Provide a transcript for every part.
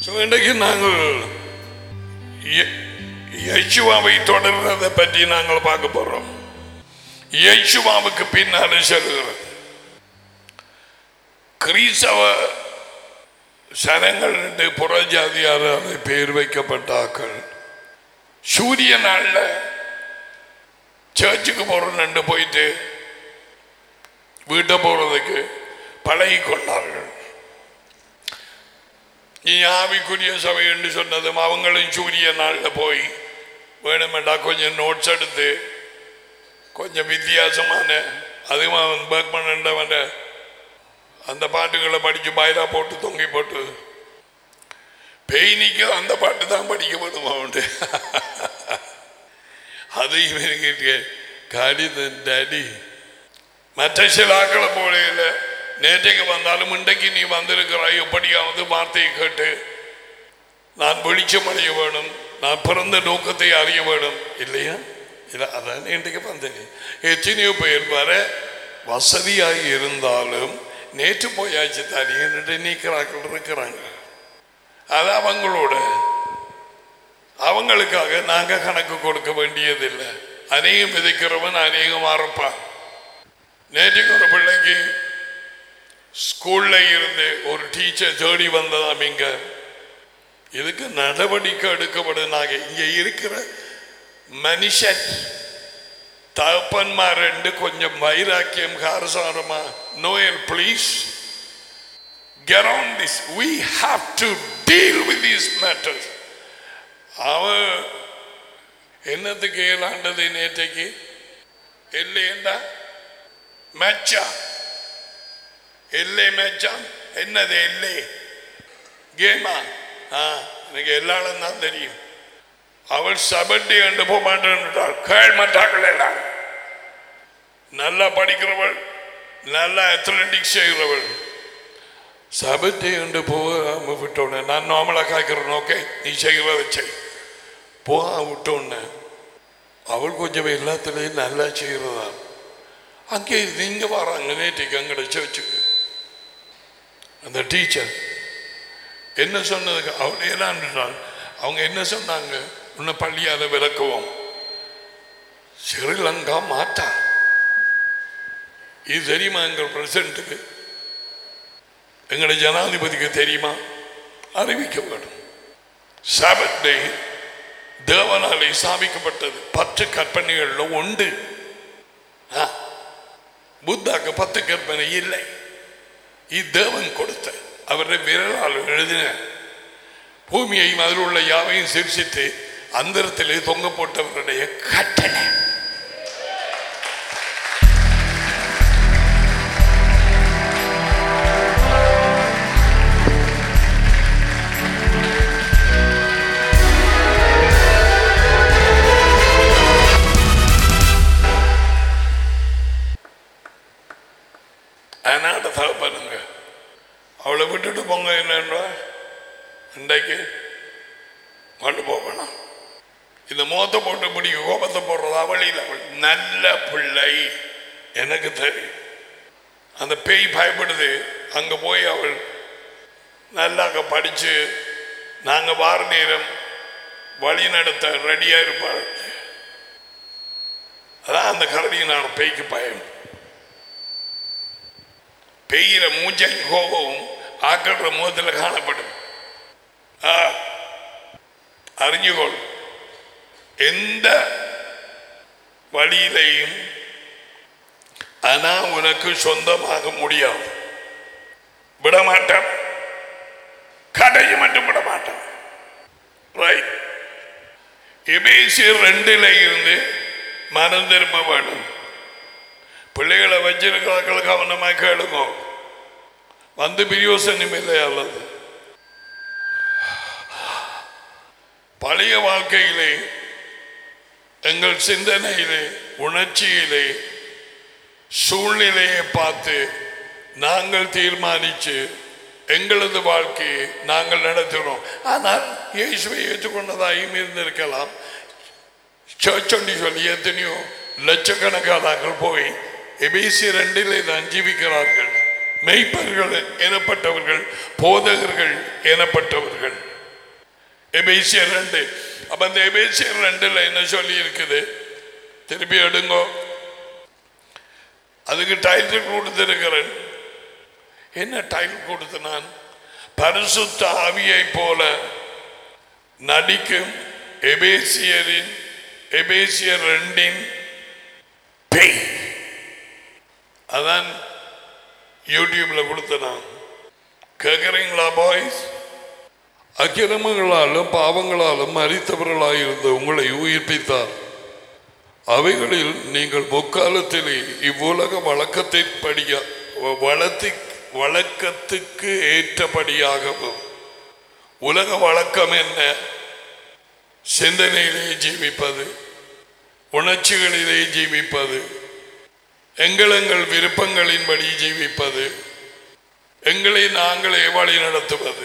So இன்றைக்கு நாங்கள் ய- யேசுவாவை தொடர்றதை பற்றி நாங்கள் பார்க்க போறோம் யேசுவாவுக்கு பின்னாலே செல்கிறது கிறிஸ்தவ சனங்கள் என்று புறஜாதியார் அதை பேர் வைக்கப்பட்டாக்கள் சூரிய நாள்ல சர்ச்சுக்கு போறேன்னு போயிட்டு வீட்டை போறதுக்கு பழகி கொண்டார்கள் நீ ஆவிக்குரிய சபை என்று சொன்னதும் அவங்களும் சூரிய நாளில் போய் வேணுமெண்டா கொஞ்சம் நோட்ஸ் எடுத்து கொஞ்சம் வித்தியாசமான அதுவும் அவன் பேக் பண்ணவன் அந்த பாட்டுகளை படித்து பாயிலா போட்டு தொங்கி போட்டு பெயினிக்கு அந்த பாட்டு தான் படிக்க வேணுமா உண்டு அது இவனுக்கு காலிதன் டாடி மற்ற சில ஆக்களை போல இல்லை நேற்றைக்கு வந்தாலும் இன்றைக்கு நீ வந்திருக்கிறாய் எப்படியாவது வார்த்தையை கேட்டு நான் வெளிச்சம் அடைய வேணும் நான் பிறந்த நோக்கத்தை அறிய வேணும் இல்லையா இல்லை அதான் இன்றைக்கு வந்தேன் எத்தனையோ பேர் வர வசதியாக இருந்தாலும் நேற்று போயாச்சு தானே நீக்கிறாக்கள் இருக்கிறாங்க அது அவங்களோட அவங்களுக்காக நாங்க கணக்கு கொடுக்க வேண்டியதில்லை அநேகம் விதைக்கிறவன் அநேகம் அறுப்பான் நேற்றுக்கு ஒரு பிள்ளைக்கு ஸ்கூல்ல இருந்து ஒரு டீச்சர் தேடி வந்ததாம் இங்க இதுக்கு நடவடிக்கை எடுக்கப்படுனாங்க இங்க இருக்கிற மனுஷன் தகப்பன்மார் ரெண்டு கொஞ்சம் வைராக்கியம் காரசாரமா Noel please get on this we have to deal with these matters அவன் என்னத்துக்கு ஏலாண்டது நேற்றைக்கு இல்லையண்டா மேட்சா எல்லை மேட்சான் என்னது எல்லை கேமா ஆ எனக்கு எல்லாரும் தான் தெரியும் அவள் சபட்டி கண்டு போக மாட்டேன்னுட்டாள் கேள் மாட்டார்கள் எல்லாம் நல்லா படிக்கிறவள் நல்லா அத்லட்டிக்ஸ் செய்கிறவள் சபத்தை கண்டு போகாம விட்டோன்னே நான் நார்மலாக காய்க்கிறேன் ஓகே நீ செய்கிறத செய் போக விட்டோன்னே அவள் கொஞ்சம் எல்லாத்துலேயும் நல்லா செய்கிறதா அங்கே நீங்க வராங்க நேற்றுக்கு அங்கட சர்ச்சுக்கு அந்த டீச்சர் என்ன சொன்னதுக்கு அவள் ஏதாண்டான் அவங்க என்ன சொன்னாங்க உன்னை பள்ளியால விளக்குவோம் ஸ்ரீலங்கா மாட்டா இது தெரியுமா எங்கள் பிரசிடண்ட்டுக்கு எங்களுடைய ஜனாதிபதிக்கு தெரியுமா அறிவிக்க வேண்டும் சாபத் டே தேவனாலே ஸ்தாபிக்கப்பட்டது பத்து கற்பனைகள்ல உண்டு ஆ, புத்தாக்கு பத்து கற்பனை இல்லை இது தேவன் கொடுத்த அவருடைய விரலால் எழுதின பூமியையும் அதில் உள்ள யாவையும் சிரிச்சிட்டு அந்தரத்திலே தொங்க போட்டவருடைய கட்டளை அதனால தகப்பனுங்க அவளை விட்டுட்டு போங்க என்னன்றா இன்றைக்கு கொண்டு போகணும் இந்த முகத்தை போட்டு பிடிக்க கோபத்தை போடுறதா வழியில் அவள் நல்ல பிள்ளை எனக்கு தெரியும் அந்த பேய் பயப்படுது அங்க போய் அவள் நல்லா அங்க படிச்சு நாங்க வார நேரம் வழி நடத்த ரெடியா இருப்பாள் அதான் அந்த கரடியினால பேய்க்கு பயம் பெய்கிற மூஞ்சல் கோபம் ஆக்கிற முகத்தில் காணப்படும் ஆ, அறிஞ்சுகொள் எந்த வழியிலையும் ஆனா உனக்கு சொந்தமாக முடியாது விடமாட்டேன் கடையை மட்டும் விட மாட்டேன் ரைட் எபேசியர் ரெண்டுல இருந்து மனம் திரும்ப வேணும் பிள்ளைகளை வச்சிருக்கிறார்கள் கவனமாக கேளுங்க வந்து பிரியோசனம் இல்லை அல்லது பழைய வாழ்க்கையிலே எங்கள் சிந்தனையிலே உணர்ச்சியிலே சூழ்நிலையை பார்த்து நாங்கள் தீர்மானித்து எங்களது வாழ்க்கையை நாங்கள் நடத்துகிறோம் ஆனால் இயேசுவை ஏற்றுக்கொண்டதாயும் இருந்திருக்கலாம் சர்ச்சொண்டி சொல்லி எத்தனையோ லட்சக்கணக்கானார்கள் போய் எபிசி ரெண்டிலே தான் ஜீவிக்கிறார்கள் மெய்ப்பர்கள் எனப்பட்டவர்கள் போதகர்கள் எனப்பட்டவர்கள் எபேசியர் ரெண்டு அப்ப அந்த எபேசியர் ரெண்டுல என்ன சொல்லி இருக்குது திருப்பி எடுங்கோ அதுக்கு டைட்டில் கொடுத்திருக்கிறேன் என்ன டைட்டில் கொடுத்து நான் பரிசுத்த ஆவியை போல நடிக்கும் எபேசியரின் எபேசியர் ரெண்டின் பேய் அதான் யூடியூப்ல கொடுத்த நான் கேட்குறீங்களா பாய்ஸ் அக்கிரமங்களாலும் பாவங்களாலும் மறித்தவர்களாயிருந்த உங்களை உயிர்ப்பித்தார் அவைகளில் நீங்கள் முக்காலத்திலே இவ்வுலக வழக்கத்தின்படிய வளத்தி வழக்கத்துக்கு ஏற்றபடியாகவும் உலக வழக்கம் என்ன சிந்தனையிலே ஜீவிப்பது உணர்ச்சிகளிலே ஜீவிப்பது எங்கள் எங்கள் விருப்பங்களின்படி ஜீவிப்பது எங்களை நாங்களே வழி நடத்துவது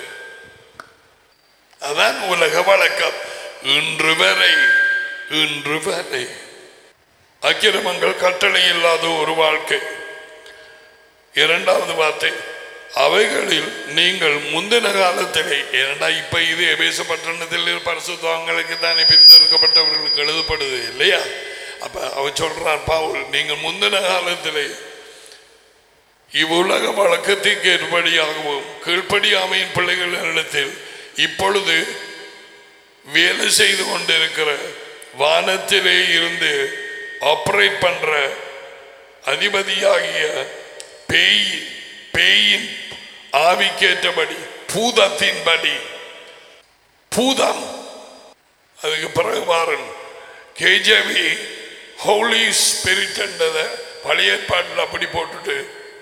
அதான் உலக வழக்கம் இன்று வரை இன்று வரை அக்கிரமங்கள் கட்டளை இல்லாத ஒரு வாழ்க்கை இரண்டாவது வார்த்தை அவைகளில் நீங்கள் முந்தின காலத்திலே ஏனடா இப்ப இது எபேச பட்டணத்தில் பரிசுத்தவங்களுக்கு தானே பிரித்தெடுக்கப்பட்டவர்களுக்கு எழுதப்படுது இல்லையா அப்ப அவ சொல்றான் பவுல் நீங்கள் முந்தின காலத்திலே இவ்வுலக வழக்கத்திற்கு ஏற்படியாகவும் கீழ்ப்படியாமையின் பிள்ளைகளிடத்தில் இப்பொழுது வேலை செய்து கொண்டிருக்கிற வானத்திலே இருந்து ஆப்ரேட் பண்ற அதிபதியாகிய பேய் பேயின் ஆவிக்கேற்றபடி பூதத்தின்படி பூதம் அதுக்கு பிறகு பாருங்க கேஜவி ஹோலி ஸ்பிரிட் என்றதை பழைய ஏற்பாட்டில் அப்படி போட்டுட்டு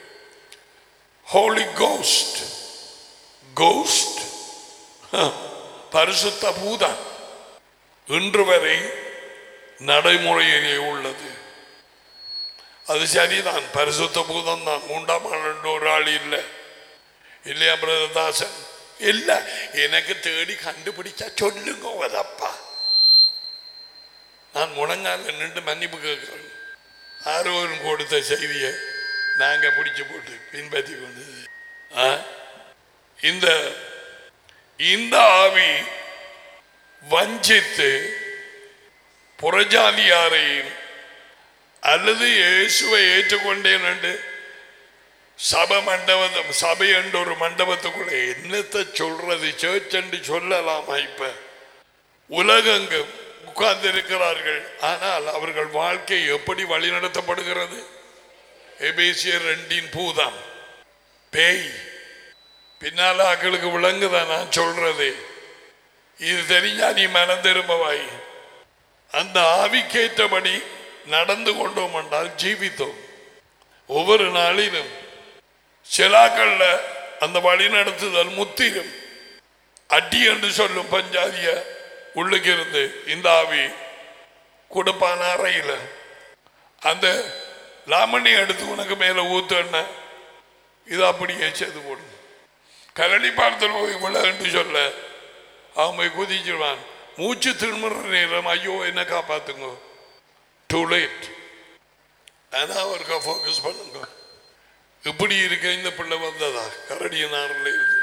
ஹோலி கோஸ்ட் கோஸ்ட் பரிசுத்த பூதம் இன்று வரை நடைமுறையிலே உள்ளது அது சரிதான் பரிசுத்த பூதம் தான் மூன்றாம் ஆண்டு ஒரு ஆள் இல்லை இல்லையா பிரததாசன் இல்ல எனக்கு தேடி கண்டுபிடிச்சா சொல்லுங்க அதப்பா நான் முழங்கால நின்று மன்னிப்பு கேட்கிறேன் ஆரோரும் கொடுத்த செய்தியை நாங்க பிடிச்சு போட்டு பின்பற்றி கொண்டது ஆ? இந்த இந்த ஆவி வஞ்சித்து புறஜாதியாரையும் அல்லது இயேசுவை ஏற்றுக்கொண்டேன் என்று சபை மண்டபம் சபை என்ற ஒரு மண்டபத்துக்குள்ள என்னத்தை சொல்றது சேர்ச் என்று சொல்லலாமா இப்ப உலகங்கு உட்கார்ந்து இருக்கிறார்கள் ஆனால் அவர்கள் வாழ்க்கை எப்படி வழிநடத்தப்படுகிறது எபேசியர் ரெண்டின் பூதம் பேய் பின்னால ஆக்களுக்கு விளங்குதா நான் சொல்றது இது தெரிஞ்சா நீ மனம் திரும்பவாய் அந்த ஆவிக்கேற்றபடி நடந்து கொண்டோம் என்றால் ஜீவித்தோம் ஒவ்வொரு நாளிலும் சிலாக்கள்ல அந்த வழி நடத்துதல் முத்திரும் அடி என்று சொல்லும் பஞ்சாதிய உள்ளுக்கு இருந்து இந்த ஆவி கொடுப்பான அறையில் அந்த லாமணி எடுத்து உனக்கு மேல ஊத்துன இது அப்படியே செய்து போடும் கரடி பார்த்துல போய் விழன்னு சொல்ல அவன் போய் குதிச்சிடுவான் மூச்சு திரும்புற நேரம் ஐயோ என்ன காப்பாத்துங்க டூ லேட் அதான் அவருக்கா ஃபோக்கஸ் பண்ணுங்க இப்படி இருக்க இந்த பிள்ளை வந்ததா கரடிய நாரில் இருந்து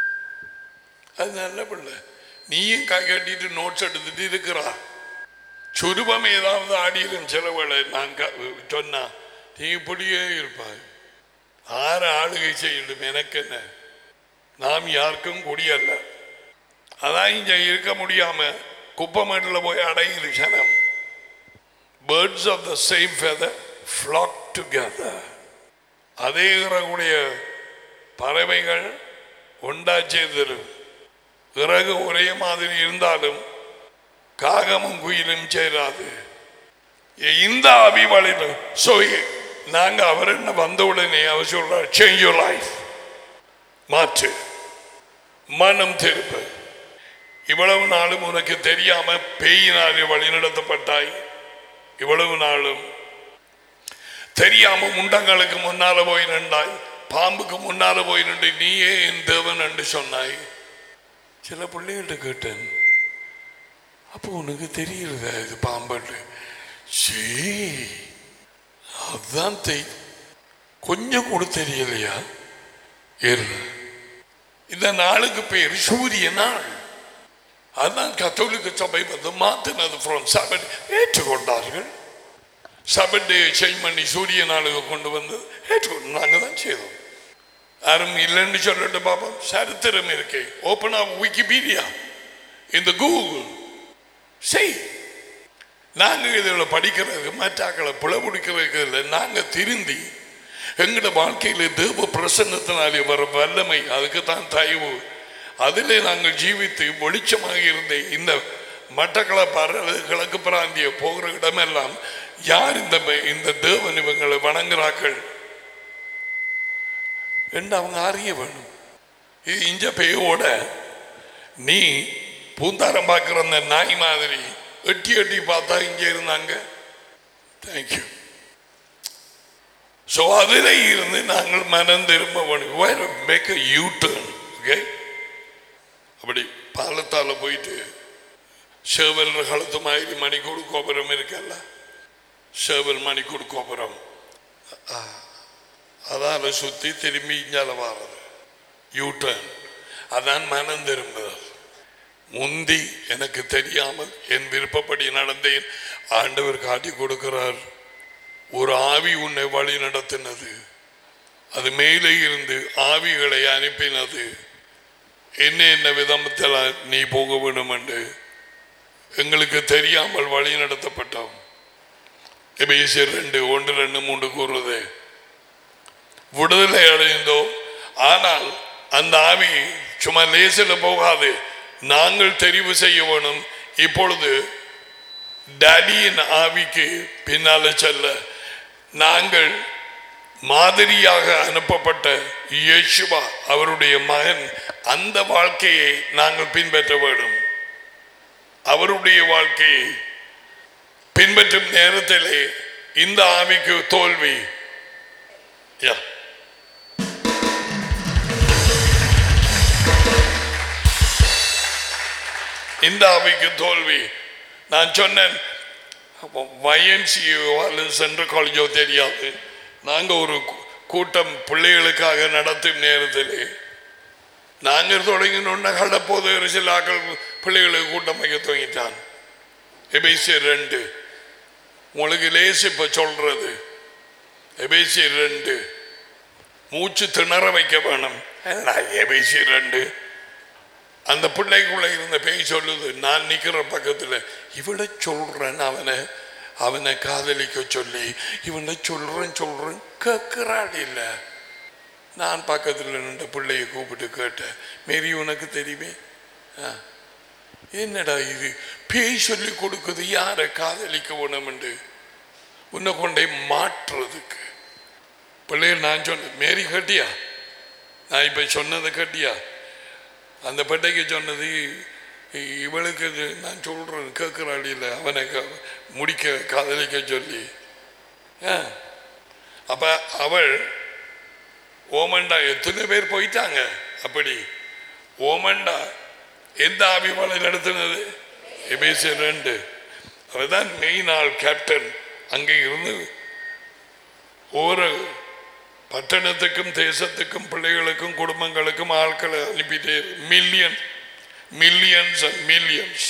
அது நல்ல பிள்ளை நீயும் கை கட்டிட்டு நோட்ஸ் எடுத்துட்டு இருக்கிறா சுருபம் ஏதாவது ஆடிடும் சிலவளை நான் க- சொன்னா நீ இப்படியே இருப்பாய் ஆறு ஆளுகை செய்யணும் எனக்கு என்ன நாம் யாருக்கும் குடியல்ல அதான் இங்க இருக்க முடியாம குப்பமேட்டில் போய் அடையுது ஜனம் birds of the same feather flock together அதே இறகுடைய பறவைகள் ஒண்டா சேர்ந்துரும் இறகு ஒரே மாதிரி இருந்தாலும் காகமும் குயிலும் சேராது இந்த அபிவழியில் ஸோ நாங்க அவர் என்ன வந்த உடனே அவர் சொல்றார் சேஞ்ச் யூர் லைஃப் மாற்று மனம் திருப்பு இவ்வளவு நாளும் உனக்கு தெரியாம பேயினாலே வழிநடத்தப்பட்டாய் இவ்வளவு நாளும் தெரியாம முண்டங்களுக்கு முன்னால போய் நின்றாய் பாம்புக்கு முன்னால போய் நின்று நீயே என் தேவன் என்று சொன்னாய் சில பிள்ளைகள்ட்ட கேட்டேன் அப்போ உனக்கு தெரியறதா இது பாம்பு சீ அதான் தெய் கொஞ்சம் கூட தெரியலையா ஏறு இந்த நாளுக்கு பேர் சூரிய நாள் அதான் கத்தோலிக்க சபை வந்து மாத்தினது ஃப்ரம் சபட் ஏற்றுக்கொண்டார்கள் சபட்டை சேஞ்ச் பண்ணி சூரிய நாளுக்கு கொண்டு வந்து ஏற்றுக்கொண்டு நாங்கள் தான் செய்தோம் யாரும் இல்லைன்னு சொல்லிட்டு பார்ப்போம் சரித்திரம் இருக்கே ஓப்பன் ஆஃப் விக்கிபீடியா இந்த கூகுள் செய் நாங்கள் இதில் படிக்கிறதுக்கு மற்றாக்களை பிளவுடிக்கிறதுக்கு இல்லை நாங்கள் திருந்தி எங்களோட வாழ்க்கையில் தேவ பிரசன்னத்தினாலே வர வல்லமை அதுக்கு தான் தயவு அதிலே நாங்கள் ஜீவித்து வெளிச்சமாக இருந்த இந்த மட்டக்களப்பு அல்லது கிழக்கு பிராந்திய போகிற இடமெல்லாம் யார் இந்த இந்த தேவன் இவங்களை வணங்குறார்கள் என்று அவங்க அறிய வேணும் இது இஞ்ச பேயோட நீ பூந்தாரம் பார்க்குற அந்த நாய் மாதிரி எட்டி எட்டி பார்த்தா இங்கே இருந்தாங்க தேங்க்யூ ஸோ அதில் இருந்து நாங்கள் மனம் திரும்ப வேணும் make a U turn okay அப்படி பாலத்தால் போயிட்டு சேவல் கழுத்து மாதிரி மணிக்கூடு கோபுரம் இருக்கல்ல சேவல் மணிக்கூடு கோபுரம் அதால் சுற்றி திரும்பி இஞ்சால வாரது யூ டர்ன் அதான் மனம் திரும்புதல் முந்தி எனக்கு தெரியாமல் என் விருப்பப்படி நடந்தேன் ஆண்டவர் காட்டி கொடுக்கிறார் ஒரு ஆவி உன்னை வழி நடத்தினது அது மேலே இருந்து ஆவிகளை அனுப்பினது என்ன என்ன விதத்தில் நீ போக வேண்டும் என்று எங்களுக்கு தெரியாமல் வழி நடத்தப்பட்டோம் எபேசியர் ரெண்டு ஒன்று ரெண்டு மூன்று கூறுவது விடுதலை அடைந்தோம் ஆனால் அந்த ஆவி சும்மா லேசில் போகாது நாங்கள் தெரிவு செய்ய வேணும் இப்பொழுது டேடியின் ஆவிக்கு பின்னால செல்ல நாங்கள் மாதிரியாக அனுப்பப்பட்ட இயேசுவா அவருடைய மகன் அந்த வாழ்க்கையை நாங்கள் பின்பற்ற வேண்டும் அவருடைய வாழ்க்கையை பின்பற்றும் நேரத்திலே இந்த ஆவிக்கு தோல்வி யா இந்த ஆவிக்கு தோல்வி நான் சொன்னேன் YMCA அல்லது சென்ட்ரல் காலேஜோ தெரியாது நாங்கள் ஒரு கூ- கூட்டம் பிள்ளைகளுக்காக நடத்தும் நேரத்திலே நாங்கள் தொடங்கினோன்னா கடப்போது சில ஆக்கள் பிள்ளைகளுக்கு கூட்டம் வைக்க துவங்கிட்டான் எபேசியர் ரெண்டு உங்களுக்கு லேசு இப்போ சொல்றது எபேசியர் ரெண்டு மூச்சு திணற வைக்க வேணும் எபேசியர் ரெண்டு அந்த பிள்ளைக்குள்ள இருந்த பேய் சொல்லுது நான் நிக்கிற பக்கத்துல இவளை சொல்றேன் அவனை அவனை காதலிக்க சொல்லி இவனை சொல்றேன் சொல்றேன் கேட்கிறாள் இல்ல நான் பக்கத்துல நின்ற பிள்ளையை கூப்பிட்டு கேட்டேன் மேரி உனக்கு தெரியுமே ஆ. என்னடா இது பேய் சொல்லி கொடுக்குது யாரை காதலிக்க வேணும்ண்டு உன்னை கொண்டே மாற்றுறதுக்கு பிள்ளைகள் நான் சொன்னேன் மேரி கட்டியா நான் இப்ப சொன்னதை கட்டியா அந்த பெட்டைக்கு சொன்னது இ- இவளுக்கு இது நான் சொல்றேன் கேட்கிறாள் இல்லை அவனை க- முடிக்க காதலிக்க சொல்லி ஆ. அப்ப அவள் ஓமண்டா எத்தனை பேர் போயிட்டாங்க அப்படி ஓமண்டா எந்த ஆபிமலை நடத்தினது எபேசியர் ரெண்டு அவதான் மெயின் ஆள் கேப்டன் அங்கே இருந்து ஒவ்வொரு பட்டணத்துக்கும் தேசத்துக்கும் பிள்ளைகளுக்கும் குடும்பங்களுக்கும் ஆட்களை அனுப்பிட்டே மில்லியன் மில்லியன்ஸ் அண்ட் மில்லியன்ஸ்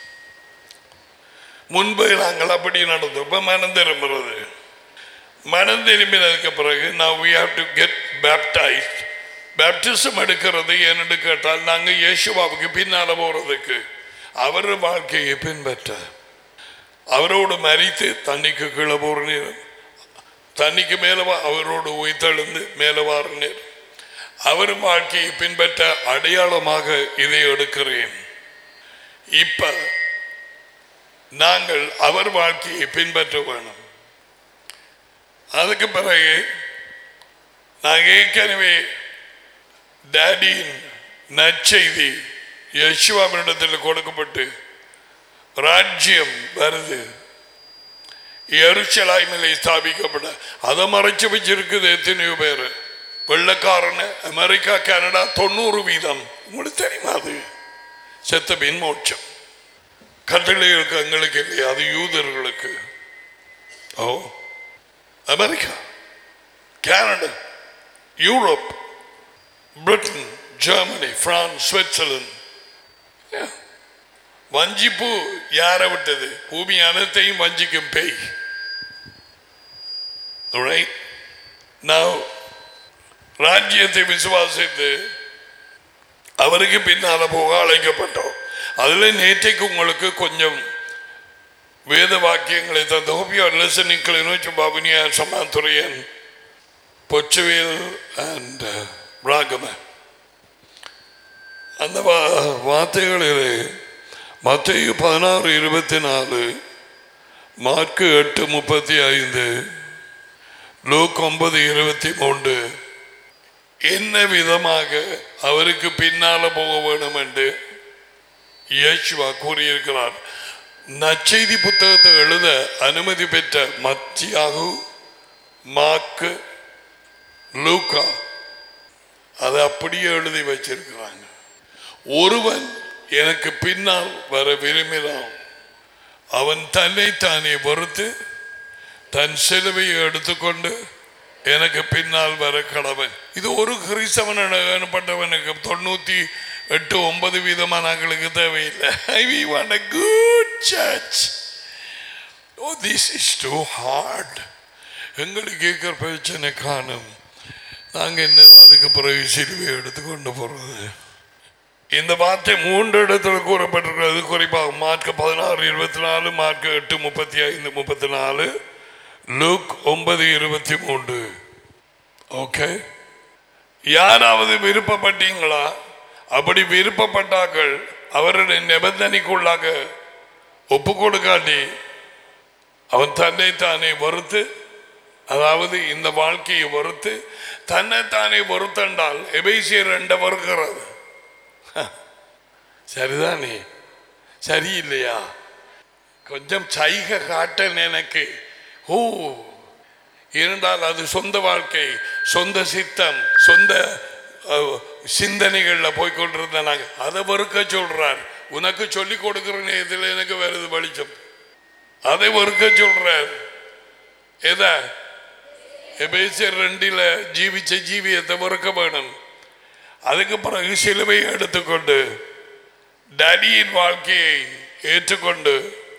முன்பு நாங்கள் அப்படி நடந்தோம் இப்ப மனம் திரும்புறது மனம் திரும்பினதுக்கு பிறகு நான் we have to get baptized baptism எடுக்கிறது ஏன்னு கேட்டால் நாங்கள் இயேசுவாவுக்கு பின்னால போறதுக்கு அவர் வாழ்க்கையை பின்பற்ற அவரோடு மறித்து தண்ணிக்கு கீழே போற நேரம் தண்ணிக்கு மேல வா- அவரோடு உயிர்த்தெழுந்து மேலே வார நேரம் அவர் வாழ்க்கையை பின்பற்ற அடையாளமாக இதை எடுக்கிறேன் இப்ப நாங்கள் அவர் வாழ்க்கையை பின்பற்ற வேணும் அதுக்கு பிறகு நான் ஏற்கனவே டேடியின் நற்செய்தி யசுவாவினிடத்தில் கொடுக்கப்பட்டு ராஜ்யம் வருது எருசலாய்மிலை ஸ்தாபிக்கப்பட அதை மறைச்சு வச்சிருக்குது எத்தனையோ பேர் வெள்ளக்காரன அமெரிக்கா கனடா தொண்ணூறு வீதம் உங்களுக்கு தெரியுமா அது செத்த பின் மோட்சம் கட்டளைகளுக்கு எங்களுக்கு இல்லையா அது யூதர்களுக்கு ஓ America Canada Europe Britain Germany France Switzerland வஞ்சிப்பு யாரை விட்டது பூமி அனைத்தையும் வஞ்சிக்கும் பேய் Alright? Now, ராஜ்யத்தை விசுவாசித்து அவருக்கு பின்னால போக அழைக்கப்பட்டோம் அதுல நேற்றைக்கு உங்களுக்கு கொஞ்சம் வேத வாக்கியங்களை தந்த ஹோபியோ லிசனிங்களை நோக்கி பாபுனியா சமாத்துரையன் பொச்சுவேல் அண்ட் ராகம அந்த வா- வார்த்தைகளிலே மத்திய பதினாறு இருபத்தி நாலு மார்க்கு எட்டு முப்பத்தி ஐந்து லூக் ஒன்பது இருபத்தி மூன்று என்ன விதமாக அவருக்கு பின்னால போக வேண்டும் என்று இயேசுவா கூறியிருக்கிறார் நற்செய்தி புத்தகத்தை எழுத அனுமதி பெற்ற மத்தியாகு மாக்கு லூக்கா அதை அப்படியே எழுதி வச்சிருக்கிறாங்க ஒருவன் எனக்கு பின்னால் வர விரும்பினான் அவன் தன்னைத்தானே பொறுத்து தன் சிலுவையை எடுத்துக்கொண்டு எனக்கு பின்னால் வர கடவன் இது ஒரு கிறிஸ்தவன் எனப்பட்டவனுக்கு தொண்ணூத்தி எட்டு ஒன்பது வீதமானங்களுக்கு தேவையில்லை I want a good church oh this is too hard எங்களுக்கு கேட்குற பிரச்சனை காணும் நாங்க என்ன அதுக்கு பிறகு சிலுவை எடுத்துக்கொண்டு போறது இந்த வார்த்தை மூன்று இடத்துல கூறப்பட்டிருக்கிறது குறிப்பாக மார்க் பதினாறு இருபத்தி நாலு மார்க் எட்டு முப்பத்தி ஐந்து முப்பத்தி நாலு லூக் ஒன்பது இருபத்தி மூன்று ஓகே யாராவது விருப்பப்பட்டீங்களா அப்படி விருப்பப்பட்டார்கள் அவருடைய நிபந்தனைக்குள்ளாக ஒப்பு கொடுக்காட்டி அவன் தன்னை தானே வறுத்து அதாவது இந்த வாழ்க்கையை வறுத்து தன்னை தானே வறுத்தண்டால் எபேசியர் ரெண்ட வறுக்கிறது சரிதானே சரியில்லையா கொஞ்சம் சைக காட்டல் எனக்கு ஓ இருந்தால் அது சொந்த வாழ்க்கை சொந்த சித்தம் சொந்த அஹ், சிந்தனைகள்ல போய் கொண்டிருந்த நாங்க அதை வெறுக்க சொல்றார் உனக்கு சொல்லி கொடுக்கிற நேரத்தில் எனக்கு வருது வெளிச்சம் அதை வெறுக்க சொல்றார் எதா எபேசியர் ரெண்டில ஜீவிச்ச ஜீவியத்தை வெறுக்க வேணும் அதுக்கு பிறகு சிலுவையை எடுத்துக்கொண்டு டடியின் வாழ்க்கையை ஏற்றுக்கொண்டு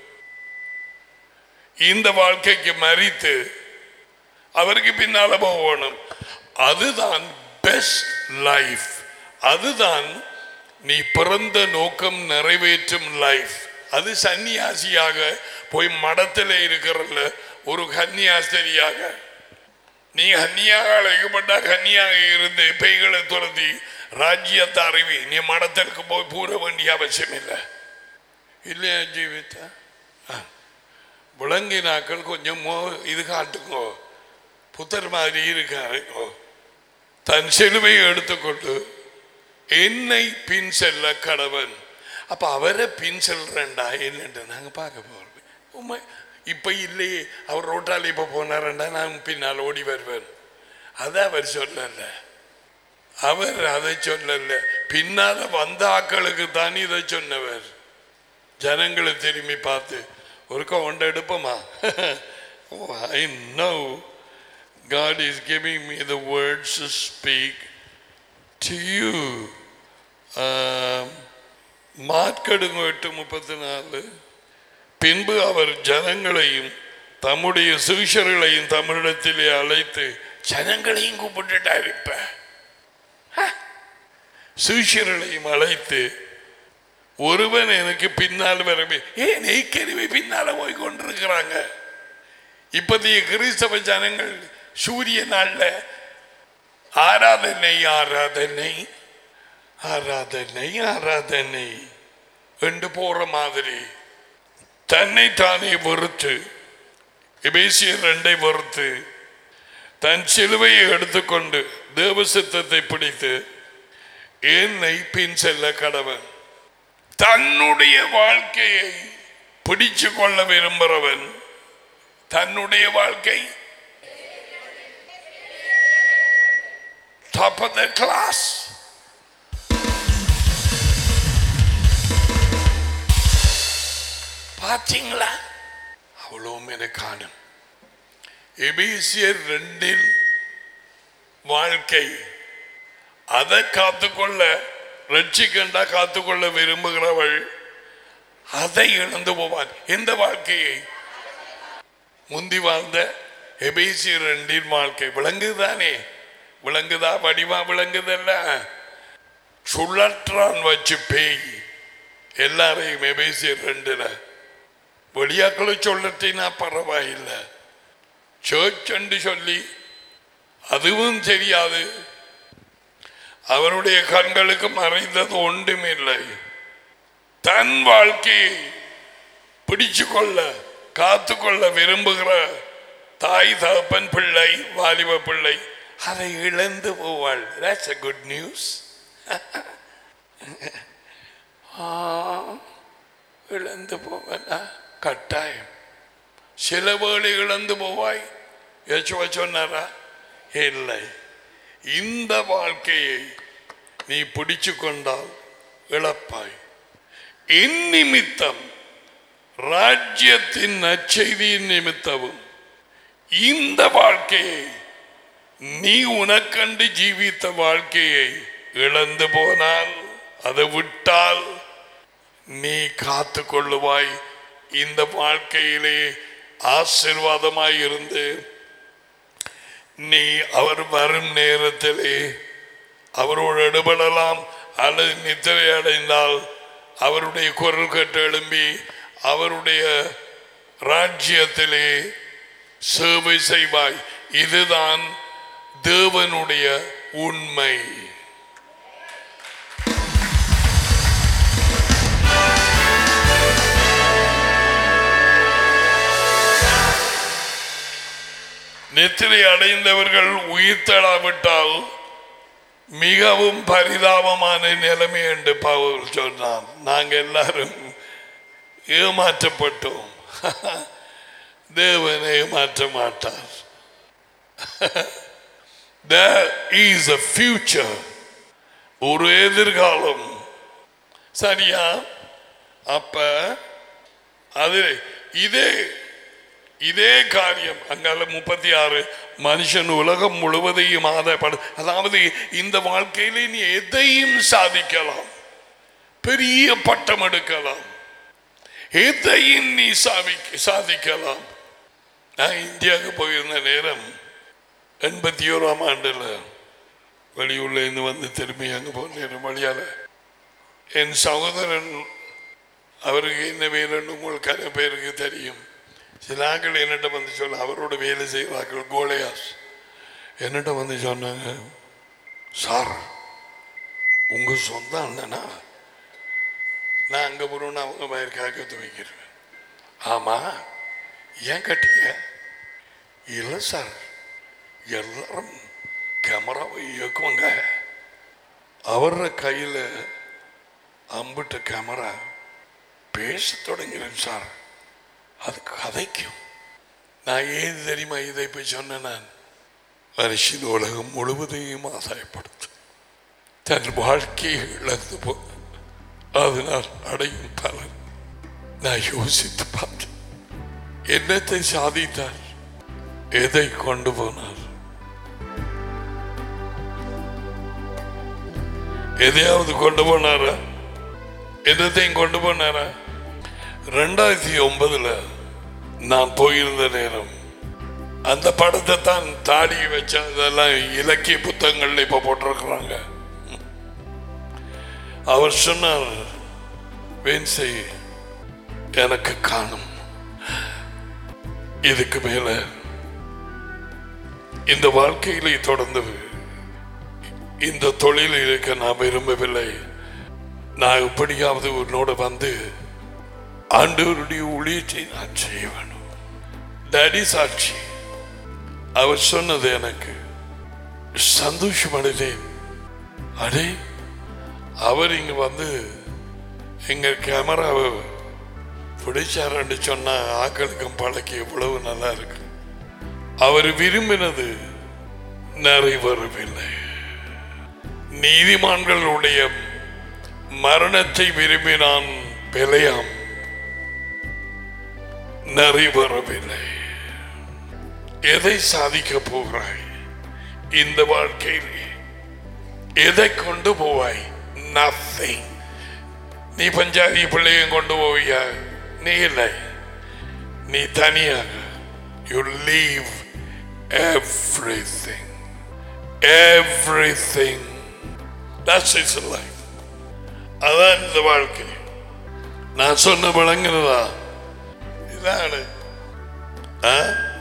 இந்த வாழ்க்கைக்கு மறித்து அவருக்கு பின்னால போகணும் அதுதான் பெஸ்ட் லைஃப் அதுதான் நீ பிறந்த நோக்கம் நிறைவேற்றும் லைஃப் அது சன்னியாசியாக போய் மடத்தில் இருக்கிறல்ல ஒரு கன்னியாஸ்திரியாக நீ கன்னியாக அழைக்கப்பட்ட கன்னியாக இருந்து பேய்களை துரத்தி ராஜ்யத்தை அறிவி நீ மடத்திற்கு போய் பூர வேண்டிய அவசியம் இல்லை இல்லையா ஜீவித்தா விளங்கினாக்கள் கொஞ்சம் மோ- இது காட்டுங்கோ புத்தர் மாதிரி இருக்காரு ஓ. தன் சிலுவையை எடுத்துக்கொண்டு என்னை பின் செல்ல கடவன் அப்ப அவரை பின் செல்றேன்டா என்னட்டு நாங்க பார்க்க போறோம் உண்மை இப்ப இல்லையே அவர் ரோட்டால் இப்ப போனாரண்டா நான் பின்னால் ஓடி வருவேன் அதை அவர் சொல்லல அவர் அதை சொல்லல பின்னால வந்த ஆக்களுக்கு தான் இதை சொன்னவர் ஜனங்களை திரும்பி பார்த்து ஒருக்கா ஒன்றை எடுப்போமா I know God is giving me the words to speak to you. மார்க்கெடுங்க எட்டு முப்பத்தி நாலு பின்பு அவர் ஜனங்களையும் தம்முடைய சுவிஷர்களையும் தமிழிடத்திலே அழைத்து ஜனங்களையும் கூப்பிட்டுட்டார் இப்ப சுவிஷர்களையும் அழைத்து ஒருவன் எனக்கு பின்னால் வரவே ஏன் ஏற்கனவே பின்னால போய் கொண்டிருக்கிறாங்க இப்போதைய கிறிஸ்தவ ஜனங்கள் சூரிய நாள்ல ஆராதனை ஆராதனை ஆராதனை ஆராதனை என்று போற மாதிரி தன்னை தானே வெறுத்து எபேசியர் ரெண்டை வெறுத்து தன் சிலுவையை எடுத்துக்கொண்டு தேவ சித்தத்தை பிடித்து என்னை பின் செல்ல கடவன் தன்னுடைய வாழ்க்கையை பிடிச்சு கொள்ள விரும்புகிறவன் தன்னுடைய வாழ்க்கை top of the class பார்த்தீங்களா அவ்வளவும் எனக்கு காணும் எபேசியர் ரெண்டில் வாழ்க்கை அதை காத்துக்கொள்ள ரட்சிக்கண்டா காத்துக்கொள்ள விரும்புகிறவள் அதை இழந்து போவான் எந்த வாழ்க்கையை முந்தி வாழ்ந்த எபேசியர் ரெண்டின் வாழ்க்கை விளங்குதானே விளங்குதா வடிவா விளங்குதல்ல சுழற்றான் வச்சு பேய் எல்லாரையும் எபேசியர் ரெண்டுல வெளியாக்களை சொல்லட்டினா பரவாயில்லை சர்ச் என்று சொல்லி அதுவும் தெரியாது அவருடைய கண்களுக்கு மறைந்தது ஒன்றுமில்லை தன் வாழ்க்கையை பிடிச்சு கொள்ள காத்து கொள்ள விரும்புகிற தாய் தகப்பன் பிள்ளை வாலிப பிள்ளை அதை இழந்து போவாள் that's a குட் நியூஸ் இழந்து போவனா கட்டாயம் சில வேளை இழந்து போவாய் யேசுவா சொன்னாரா இல்லை இந்த வாழ்க்கையை நீ பிடிச்சு கொண்டால் இழப்பாய் என் நிமித்தம் ராஜ்யத்தின் நற்செய்தியின் நிமித்தமும் இந்த வாழ்க்கையை நீ உனக்கண்டு ஜீவித்த வாழ்க்கையை இழந்து போனால் அதை விட்டால் நீ காத்து கொள்ளுவாய் இந்த வாழ்க்கையிலே ஆசீர்வாதமாய் இருந்து நீ அவர் வரும் நேரத்திலே அவரோடு எடுபடலாம் அல்லது நித்திரை அடைந்தால் அவருடைய குரல் கேட்டு எழும்பி அவருடைய ராஜ்யத்திலே சேவை செய்வாய் இதுதான் தேவனுடைய உண்மை நித்திரை அடைந்தவர்கள் உயிர் தழாவிட்டால் மிகவும் பரிதாபமான நிலைமை என்று பவுல் சொன்னான் நாங்கள் எல்லாரும் ஏமாற்றப்பட்டோம் தேவன் ஏமாற்ற மாட்டார் There is a future ஒரு எதிர்காலம் சரியா அப்ப அது இதே இதே காரியம் அங்கால முப்பத்தி ஆறு மனுஷன் உலகம் முழுவதையும் ஆதாயப்படு அதாவது இந்த வாழ்க்கையிலே நீ எதையும் சாதிக்கலாம் பெரிய பட்டம் எடுக்கலாம் எதையும் நீ சாதிக்க சாதிக்கலாம் நான் இந்தியாவுக்கு போயிருந்த நேரம் எண்பத்தி ஓராம் ஆண்டுல வெளியூர்ல இருந்து வந்து திரும்பி அங்க போன நேரம் வழியால என் சகோதரன் அவருக்கு என்ன வேணும்னு உங்களுக்கு நிறைய பேருக்கு தெரியும் சில ஆட்கள் என்னிட்ட வந்து சொல்ல அவரோட வேலை செய்கிறார்கள் கோலையாஸ் என்னிட்ட வந்து சொன்னாங்க சார் உங்க சொந்த அண்ணனா நான் அங்க போறோம்னு அவங்க மயிர் காக்கத்து வைக்கிறேன் ஆமா ஏன் கட்டிக்க இல்லை சார் எல்லாரும் கேமராவை இயக்குவாங்க அவர கையில் அம்பிட்ட கேமரா பேச தொடங்கிறேன் சார் அது கதைக்கும் நான் ஏன் தெரியுமா இதை போய் சொன்னேன் நான் மனுஷன் உலகம் முழுவதையும் ஆதாயப்படுத்து தன் வாழ்க்கையை இழந்து போ அதனால் அடையும் பலன் நான் யோசித்து பார்த்தேன் என்னத்தை சாதித்தார் எதை கொண்டு போனார் எதையாவது கொண்டு போனாரா என்னத்தையும் கொண்டு போனாரா ரெண்டாயிரத்தி ஒன்பதுல நான் போயிருந்த நேரம் அந்த படத்தை தான் தாடி வச்ச அதெல்லாம் இலக்கிய புத்தகங்கள்ல இப்ப போட்டிருக்கிறாங்க அவர் சொன்னார் வேன்சை எனக்கு காணும் இதுக்கு மேல இந்த வாழ்க்கையிலே தொடர்ந்து இந்த தொழில் இருக்க நான் விரும்பவில்லை நான் எப்படியாவது உன்னோட வந்து ஆண்டவருடைய ஊழியத்தை நான் செய்ய வேணும் டேடி சாட்சி அவர் சொன்னது எனக்கு சந்தோஷம் அடைந்தேன் அடே அவர் இங்க வந்து எங்க கேமராவை பிடிச்சாரன்னு சொன்ன ஆக்களுக்கும் பழக்கி எவ்வளவு நல்லா இருக்கு அவர் விரும்பினது நிறைவேறவில்லை நீதிமான்களுடைய மரணத்தை விரும்பினான் பிழையாம் நிறைவேறவில்லை எதை சாதிக்க போகிறாய் இந்த வாழ்க்கையில் எதை கொண்டு போவாய் நத்திங் நீ பஞ்சாதி பிள்ளையும் கொண்டு போவியா நீ இல்லை நீ தனியாக you leave everything everything that's his life அதான் இந்த வாழ்க்கை நான் சொன்ன விளங்குனதா இതാണ് ஆ?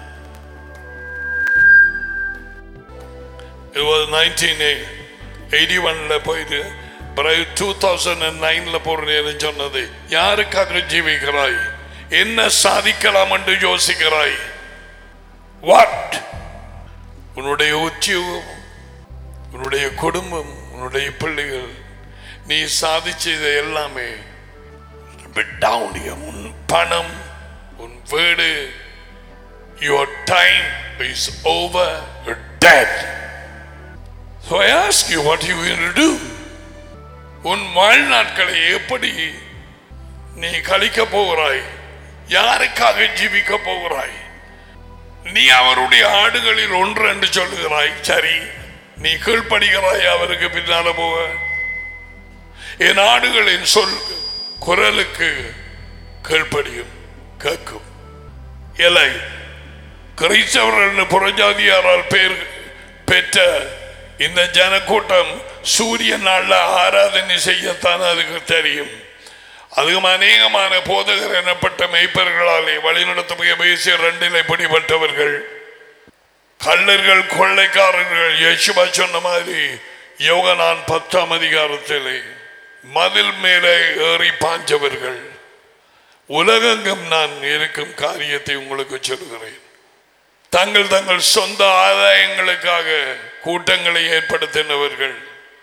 It was 1981 போயிட்டு பிறகு டூ தௌசண்ட் நைன்ல போறேன்னு சொன்னது யாருக்காக ஜீவிக்கிறாய் என்ன சாதிக்கலாம் என்று யோசிக்கிறாய் வாட் உன்னுடைய உத்தியோகம் உன்னுடைய குடும்பம் உன்னுடைய பிள்ளைகள் நீ சாதிச்சது எல்லாமே விட்டாவுடைய உன் பணம் உன் வீடு your time is over you're dead so i ask you what you going to do உன் வாழ்நாட்களை எப்படி நீ கழிக்க போகிறாய் யாருக்காக ஜீவிக்க போகிறாய் நீ அவருடைய ஆடுகளில் ஒன்று என்று சொல்லுகிறாய் சரி நீ கீழ்ப்படுகிறாய் அவருக்கு பின்னால போக என் ஆடுகளின் சொல் குரலுக்கு கீழ்ப்படியும் கேட்கும் இலை கிறிஸ்தவர்கள் புறஜாதியாரால் பேர் பெற்ற இந்த ஜனக்கூட்டம் சூரிய நாள்ல ஆராதனை செய்யத்தான் அதுக்கு தெரியும் அதுவும் அநேகமான போதகர் எனப்பட்ட மெய்ப்பர்களாலே வழிநடத்தப்பய பேசிய ரெண்டிலே பிடிபட்டவர்கள் கள்ளர்கள் கொள்ளைக்காரர்கள் யேசுவா சொன்ன மாதிரி யோகனான் பத்தாம் அதிகாரத்திலே மதில் மேலே ஏறி பாஞ்சவர்கள் உலகெங்கும் நான் இருக்கும் காரியத்தை உங்களுக்கு சொல்கிறேன் தங்கள் தங்கள் சொந்த ஆதாயங்களுக்காக கூட்டங்களை ஏற்படுத்தினவர்கள்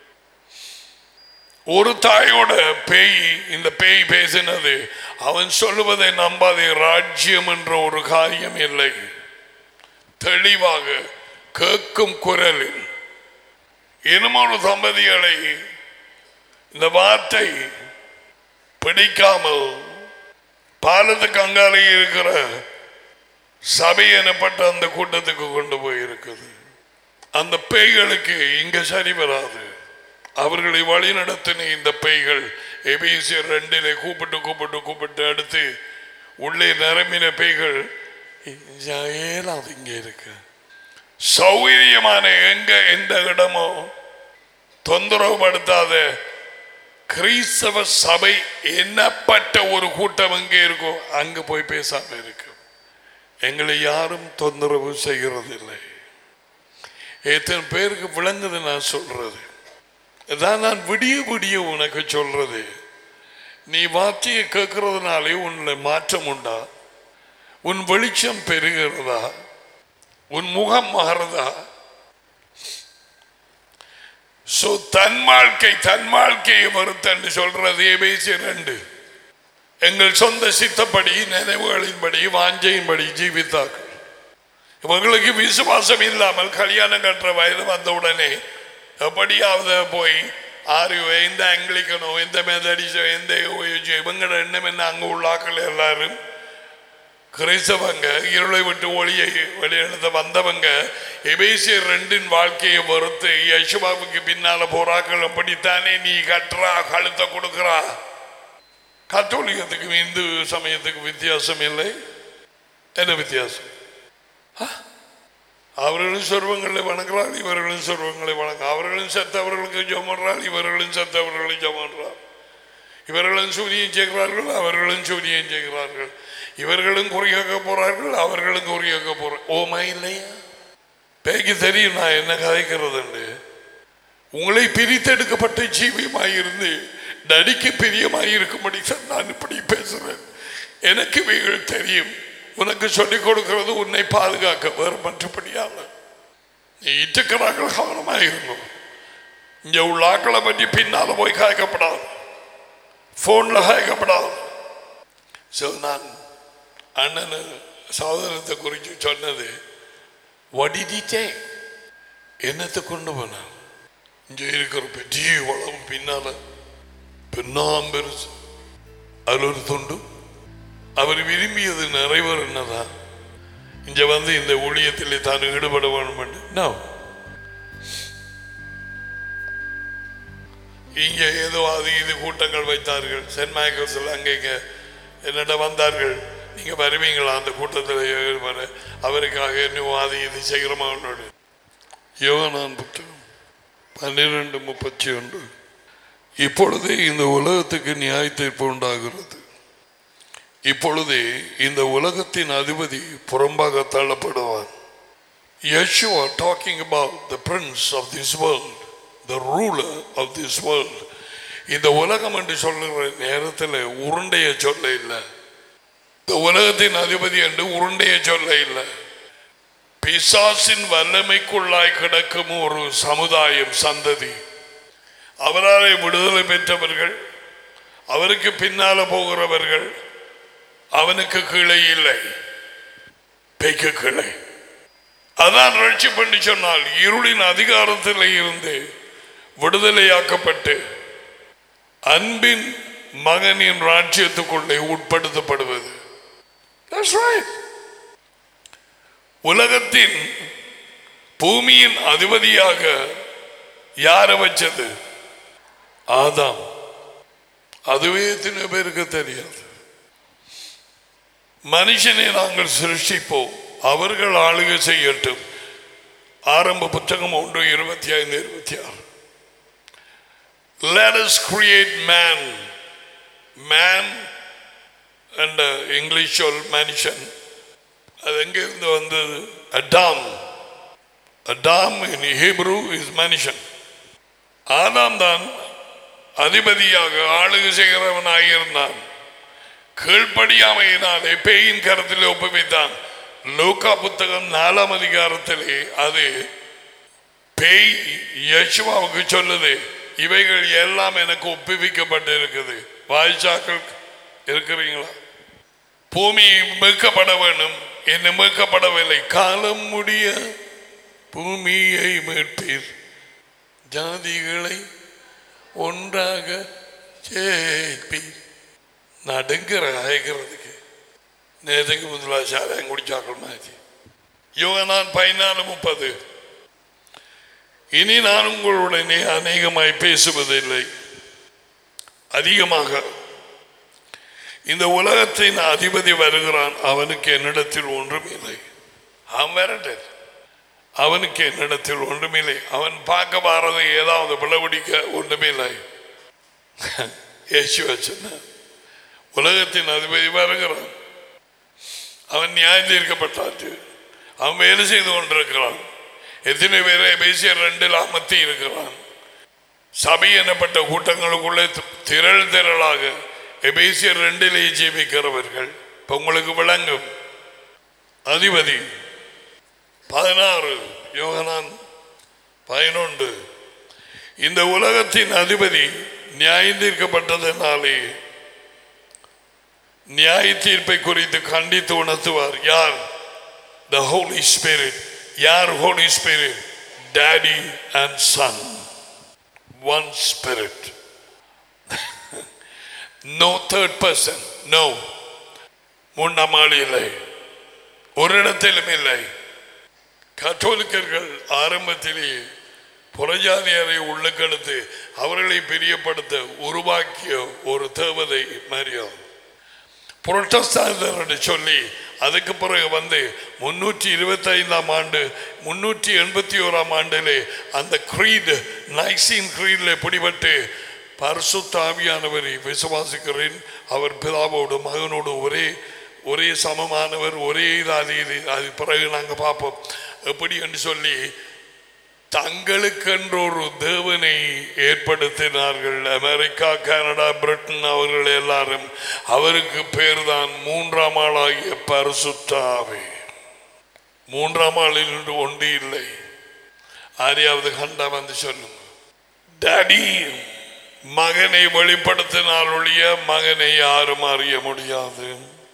ஒரு தாயோட பேய் இந்த பேய் பேசினது அவன் சொல்லுவதை நம்பாதே ராஜ்யம் என்ற ஒரு காரியம் இல்லை தெளிவாக கேட்கும் குரலில் இன்னும் ஒரு தம்பதிகளை இந்த வார்த்தை பிடிக்காமல் பாலத்துக்கு அங்காலே இருக்கிற சபை எனப்பட்ட அந்த கூட்டத்துக்கு கொண்டு போயிருக்குது அந்த பேய்களுக்கு இங்க சரி வராது அவர்களை வழி நடத்தின இந்த பேய்கள் எபிசியர் ரெண்டிலே கூப்பிட்டு கூப்பிட்டு கூப்பிட்டு அடுத்து உள்ளே நிரம்பின பேய்கள் ஏலாது இங்க இருக்கு சௌகரியமான எங்க எந்த இடமோ தொந்தரவுபடுத்தாத கிறிஸ்தவ சபை என்னப்பட்ட ஒரு கூட்டம் எங்கே இருக்கோ அங்க போய் பேசாம இருக்கு எங்களை யாரும் தொந்தரவு செய்கிறது இல்லை எத்தனை பேருக்கு விளங்குது நான் சொல்றது இதான் நான் விடிய விடிய உனக்கு சொல்றது நீ வார்த்தையை கேட்கறதுனாலே உன்னை மாற்றம் உண்டா உன் வெளிச்சம் பெருகிறதா உன் முகம் மாறுதா சோ தன் வாழ்க்கை தன் வாழ்க்கையை வருத்தன்னு சொல்றது ஏபேசி ரெண்டு எங்கள் சொந்த சித்தப்படி நினைவுகளின்படி வாஞ்சையின்படி ஜீவித்தார்கள் இவங்களுக்கு விசுவாசம் இல்லாமல் கல்யாணம் கட்டுற வயது வந்த உடனே எப்படியாவது போய் ஆரியோ எந்த ஆங்கிலிக்கனோ எந்த மெதடிஸோ எந்த OAG, இவங்களோட எண்ணம் என்ன அங்க உள்ளாக்கள் எல்லாரும் கிறிஸ்தவங்க இருளை விட்டு ஒளியை வெளியெடுத்த வந்தவங்க எபேசியர் ரெண்டின் வாழ்க்கையை பொறுத்து யசுபாவுக்கு பின்னால போறாக்கள் அப்படித்தானே நீ கட்டுறா கழுத்தை கொடுக்குறா கத்தோலிகத்துக்கும் இந்து சமயத்துக்கு வித்தியாசம் இல்லை என்ன வித்தியாசம் ஆ? அவர்களும் சொர்வங்களை வணங்குறாள் இவர்களும் சொர்வங்களை வணங்க அவர்களும் செத்தவர்களுக்கு ஜோமன்றாள் இவர்களும் செத்தவர்களை ஜோமன்றார் இவர்களும் சூரியன் செய்கிறார்கள் அவர்களும் சூரியன் செய்கிறார்கள் இவர்களும் குறியாக்க போறார்கள் அவர்களும் குறியாக்க போற ஓமா இல்லையா பேய்க்கு தெரியும் நான் என்ன கதைக்கிறதுன்னு உங்களை பிரித்தெடுக்கப்பட்ட ஜீவியமாயிருந்து நடிக்க பிரியமாயிருக்கும்படி தான் நான் இப்படி பேசுறேன் எனக்கு இவைகள் தெரியும் உனக்கு சொல்லிக் கொடுக்கிறது உன்னை பாதுகாக்க வேறு மற்றபடியால நீ இட்டுக்கிறார்கள் கவனமாக இருக்கும் இங்க உள்ள ஆக்களை பற்றி பின்னால போய் காய்க்கப்படாது போன்ல காய்க்கப்படாது ஸோ நான் அண்ணன் சகோதரத்தை குறித்து சொன்னது வடிடிட்டே என்னத்தை கொண்டு போனான் இங்க இருக்கிற பெரிய வளம் பின்னால பின்னாம்பெருசு அதில் ஒரு துண்டு அவர் விரும்பியது நிறைவேறும் என்னதான் இங்க வந்து இந்த ஊழியத்திலே தான் ஈடுபட வேண்டும் என்று No. இங்கே ஏதோ அது இது கூட்டங்கள் வைத்தார்கள் சென்ட் மைக்கேல்ஸில் அங்கேங்க என்னிட வந்தார்கள் நீங்கள் வருவீங்களா அந்த கூட்டத்தில் வர அவருக்காக இன்னும் அது இது செய்கிறோமா உன்னோடு யோகனான் புத்தகம் பன்னிரெண்டு முப்பத்தி ஒன்று இப்பொழுதே இந்த உலகத்துக்கு நியாய தீர்ப்பு உண்டாகிறது இப்பொழுதே இந்த உலகத்தின் அதிபதி புறம்பாக தள்ளப்படுவான் Yeshua talking about the prince of this world, the ruler of this world. இந்த உலகம் என்று சொல்லுகிற நேரத்தில் உருண்டைய சொல்ல இல்லை இந்த உலகத்தின் அதிபதி என்று உருண்டைய சொல்ல இல்லை பிசாசின் வல்லமைக்குள்ளாய் கிடக்கும் ஒரு சமுதாயம் சந்ததி அவராலே விடுதலை பெற்றவர்கள் அவருக்கு பின்னால போகிறவர்கள் அவனுக்கு கீழே இல்லை பேய்க்கு கீழே அதான் ரட்சி பண்ணி சொன்னால் இருளின் அதிகாரத்தில் இருந்து விடுதலையாக்கப்பட்டு அன்பின் மகனின் ராஜ்யத்துக்குள்ளே உட்படுத்தப்படுவது That's right. உலகத்தின் பூமியின் அதிபதியாக யார வச்சது ஆதாம் அதுவே எத்தனை பேருக்கு தெரியாது மனுஷனை நாங்கள் சிருஷ்டிப்போம் அவர்கள் ஆளுகை செய்யட்டும் ஆரம்ப புத்தகம் ஒன்று இருபத்தி ஐந்து இருபத்தி ஆறு Let us create man. Man and English சொல் மனுஷன் அது எங்கிருந்து வந்தது அடாம் அடாம் இன் ஹீப்ரூ இஸ் மனுஷன் ஆதாம் தான் அதிபதியாக ஆளுகை செய்கிறவனாக இருந்தான் கீழ்ப்படியாமையினாலே பேயின் கரத்தில் ஒப்புவித்தான் லூக்கா புத்தகம் நாலாம் அதிகாரத்திலே அது பேய் யசுவாவுக்கு சொல்லுது இவைகள் எல்லாம் எனக்கு ஒப்புவிக்கப்பட்டு இருக்குது வாய்ச்சாக்கள் இருக்கிறீங்களா பூமி மீட்கப்பட வேண்டும் என்ன மீட்கப்படவில்லை காலம் முடிய பூமியை மீட்பீர் ஜாதிகளை ஒன்றாக சேர்ப்பீர் நடுங்கிற அழைக்கிறதுக்கு நேற்றுக்கு முதலாக சாராயம் குடிச்சாக்கள் மாதிரி யோகனான் பதினாலு முப்பது இனி நான் உங்களுடனே அநேகமாய் பேசுவதில்லை அதிகமாக இந்த உலகத்தின் அதிபதி வருகிறான் அவனுக்கு என்னிடத்தில் ஒன்றுமில்லை அவன் வரட்டும் அவனுக்கு என்னிடத்தில் ஒன்றுமில்லை அவன் பார்க்க பாரதை ஏதாவது பிளவடிக்க ஒன்றுமில்லை இயேசு சொன்னான் உலகத்தின் அதிபதி வருகிறான் அவன் நியாயம் தீர்க்கப்பட்டாச்சு அவன் வேலை செய்து கொண்டிருக்கிறான் எத்தனை பேரை பேசிய ரெண்டில் அமர்த்தி இருக்கிறான் சபை எனப்பட்ட கூட்டங்களுக்குள்ளே திரள் திரளாக எபேசியர் ரெண்டிலே ஜீவிக்கிறவர்கள் இப்ப உங்களுக்கு விளங்கும் அதிபதி பதினாறு யோகனான் பதினொன்று இந்த உலகத்தின் அதிபதி நியாயம் தீர்க்கப்பட்டதனாலே நியாய தீர்ப்பை குறித்து கண்டித்து உணர்த்துவார் யார் த ஹோலி ஸ்பிரிட் யார் holy spirit daddy and son one spirit no third person no மூன்றாம் ஆள் இல்லை ஒரு இடத்திலும் இல்லை கத்தோலிக்கர்கள் ஆரம்பத்திலேயே புறஜாதியரை உள்ளக்கெடுத்து அவர்களை பிரியப்படுத்த உருவாக்கிய ஒரு தேவதை மரியம் புரட்டஸ்தான சொல்லி அதுக்கு பிறகு வந்து முன்னூற்றி இருபத்தி ஐந்தாம் ஆண்டு முன்னூற்றி எண்பத்தி ஓராம் ஆண்டிலே அந்த கிரீட் நைசின் கிரீடில் பிடிபட்டு பரிசுத்தாவியானவரை விசுவாசிக்கிறேன் அவர் பிதாவோடு மகனோடு ஒரே ஒரே சமமானவர் ஒரே இதாதி இது அது பிறகு நாங்கள் பார்ப்போம் எப்படி என்று சொல்லி தங்களுக்கென்று ஒரு தேவனை ஏற்படுத்தினார்கள் அமெரிக்கா கனடா பிரிட்டன் அவர்கள் எல்லாரும் அவருக்கு பேர் தான் மூன்றாம் ஆளாகிய பரிசுத்தாவே மூன்றாம் ஆளில் ஒன்று இல்லை ஆரியாவது கண்டா வந்து சொல்லுங்க டாடி மகனை வெளிப்படுத்தினால் ஒழிய மகனை யாரும் அறிய முடியாது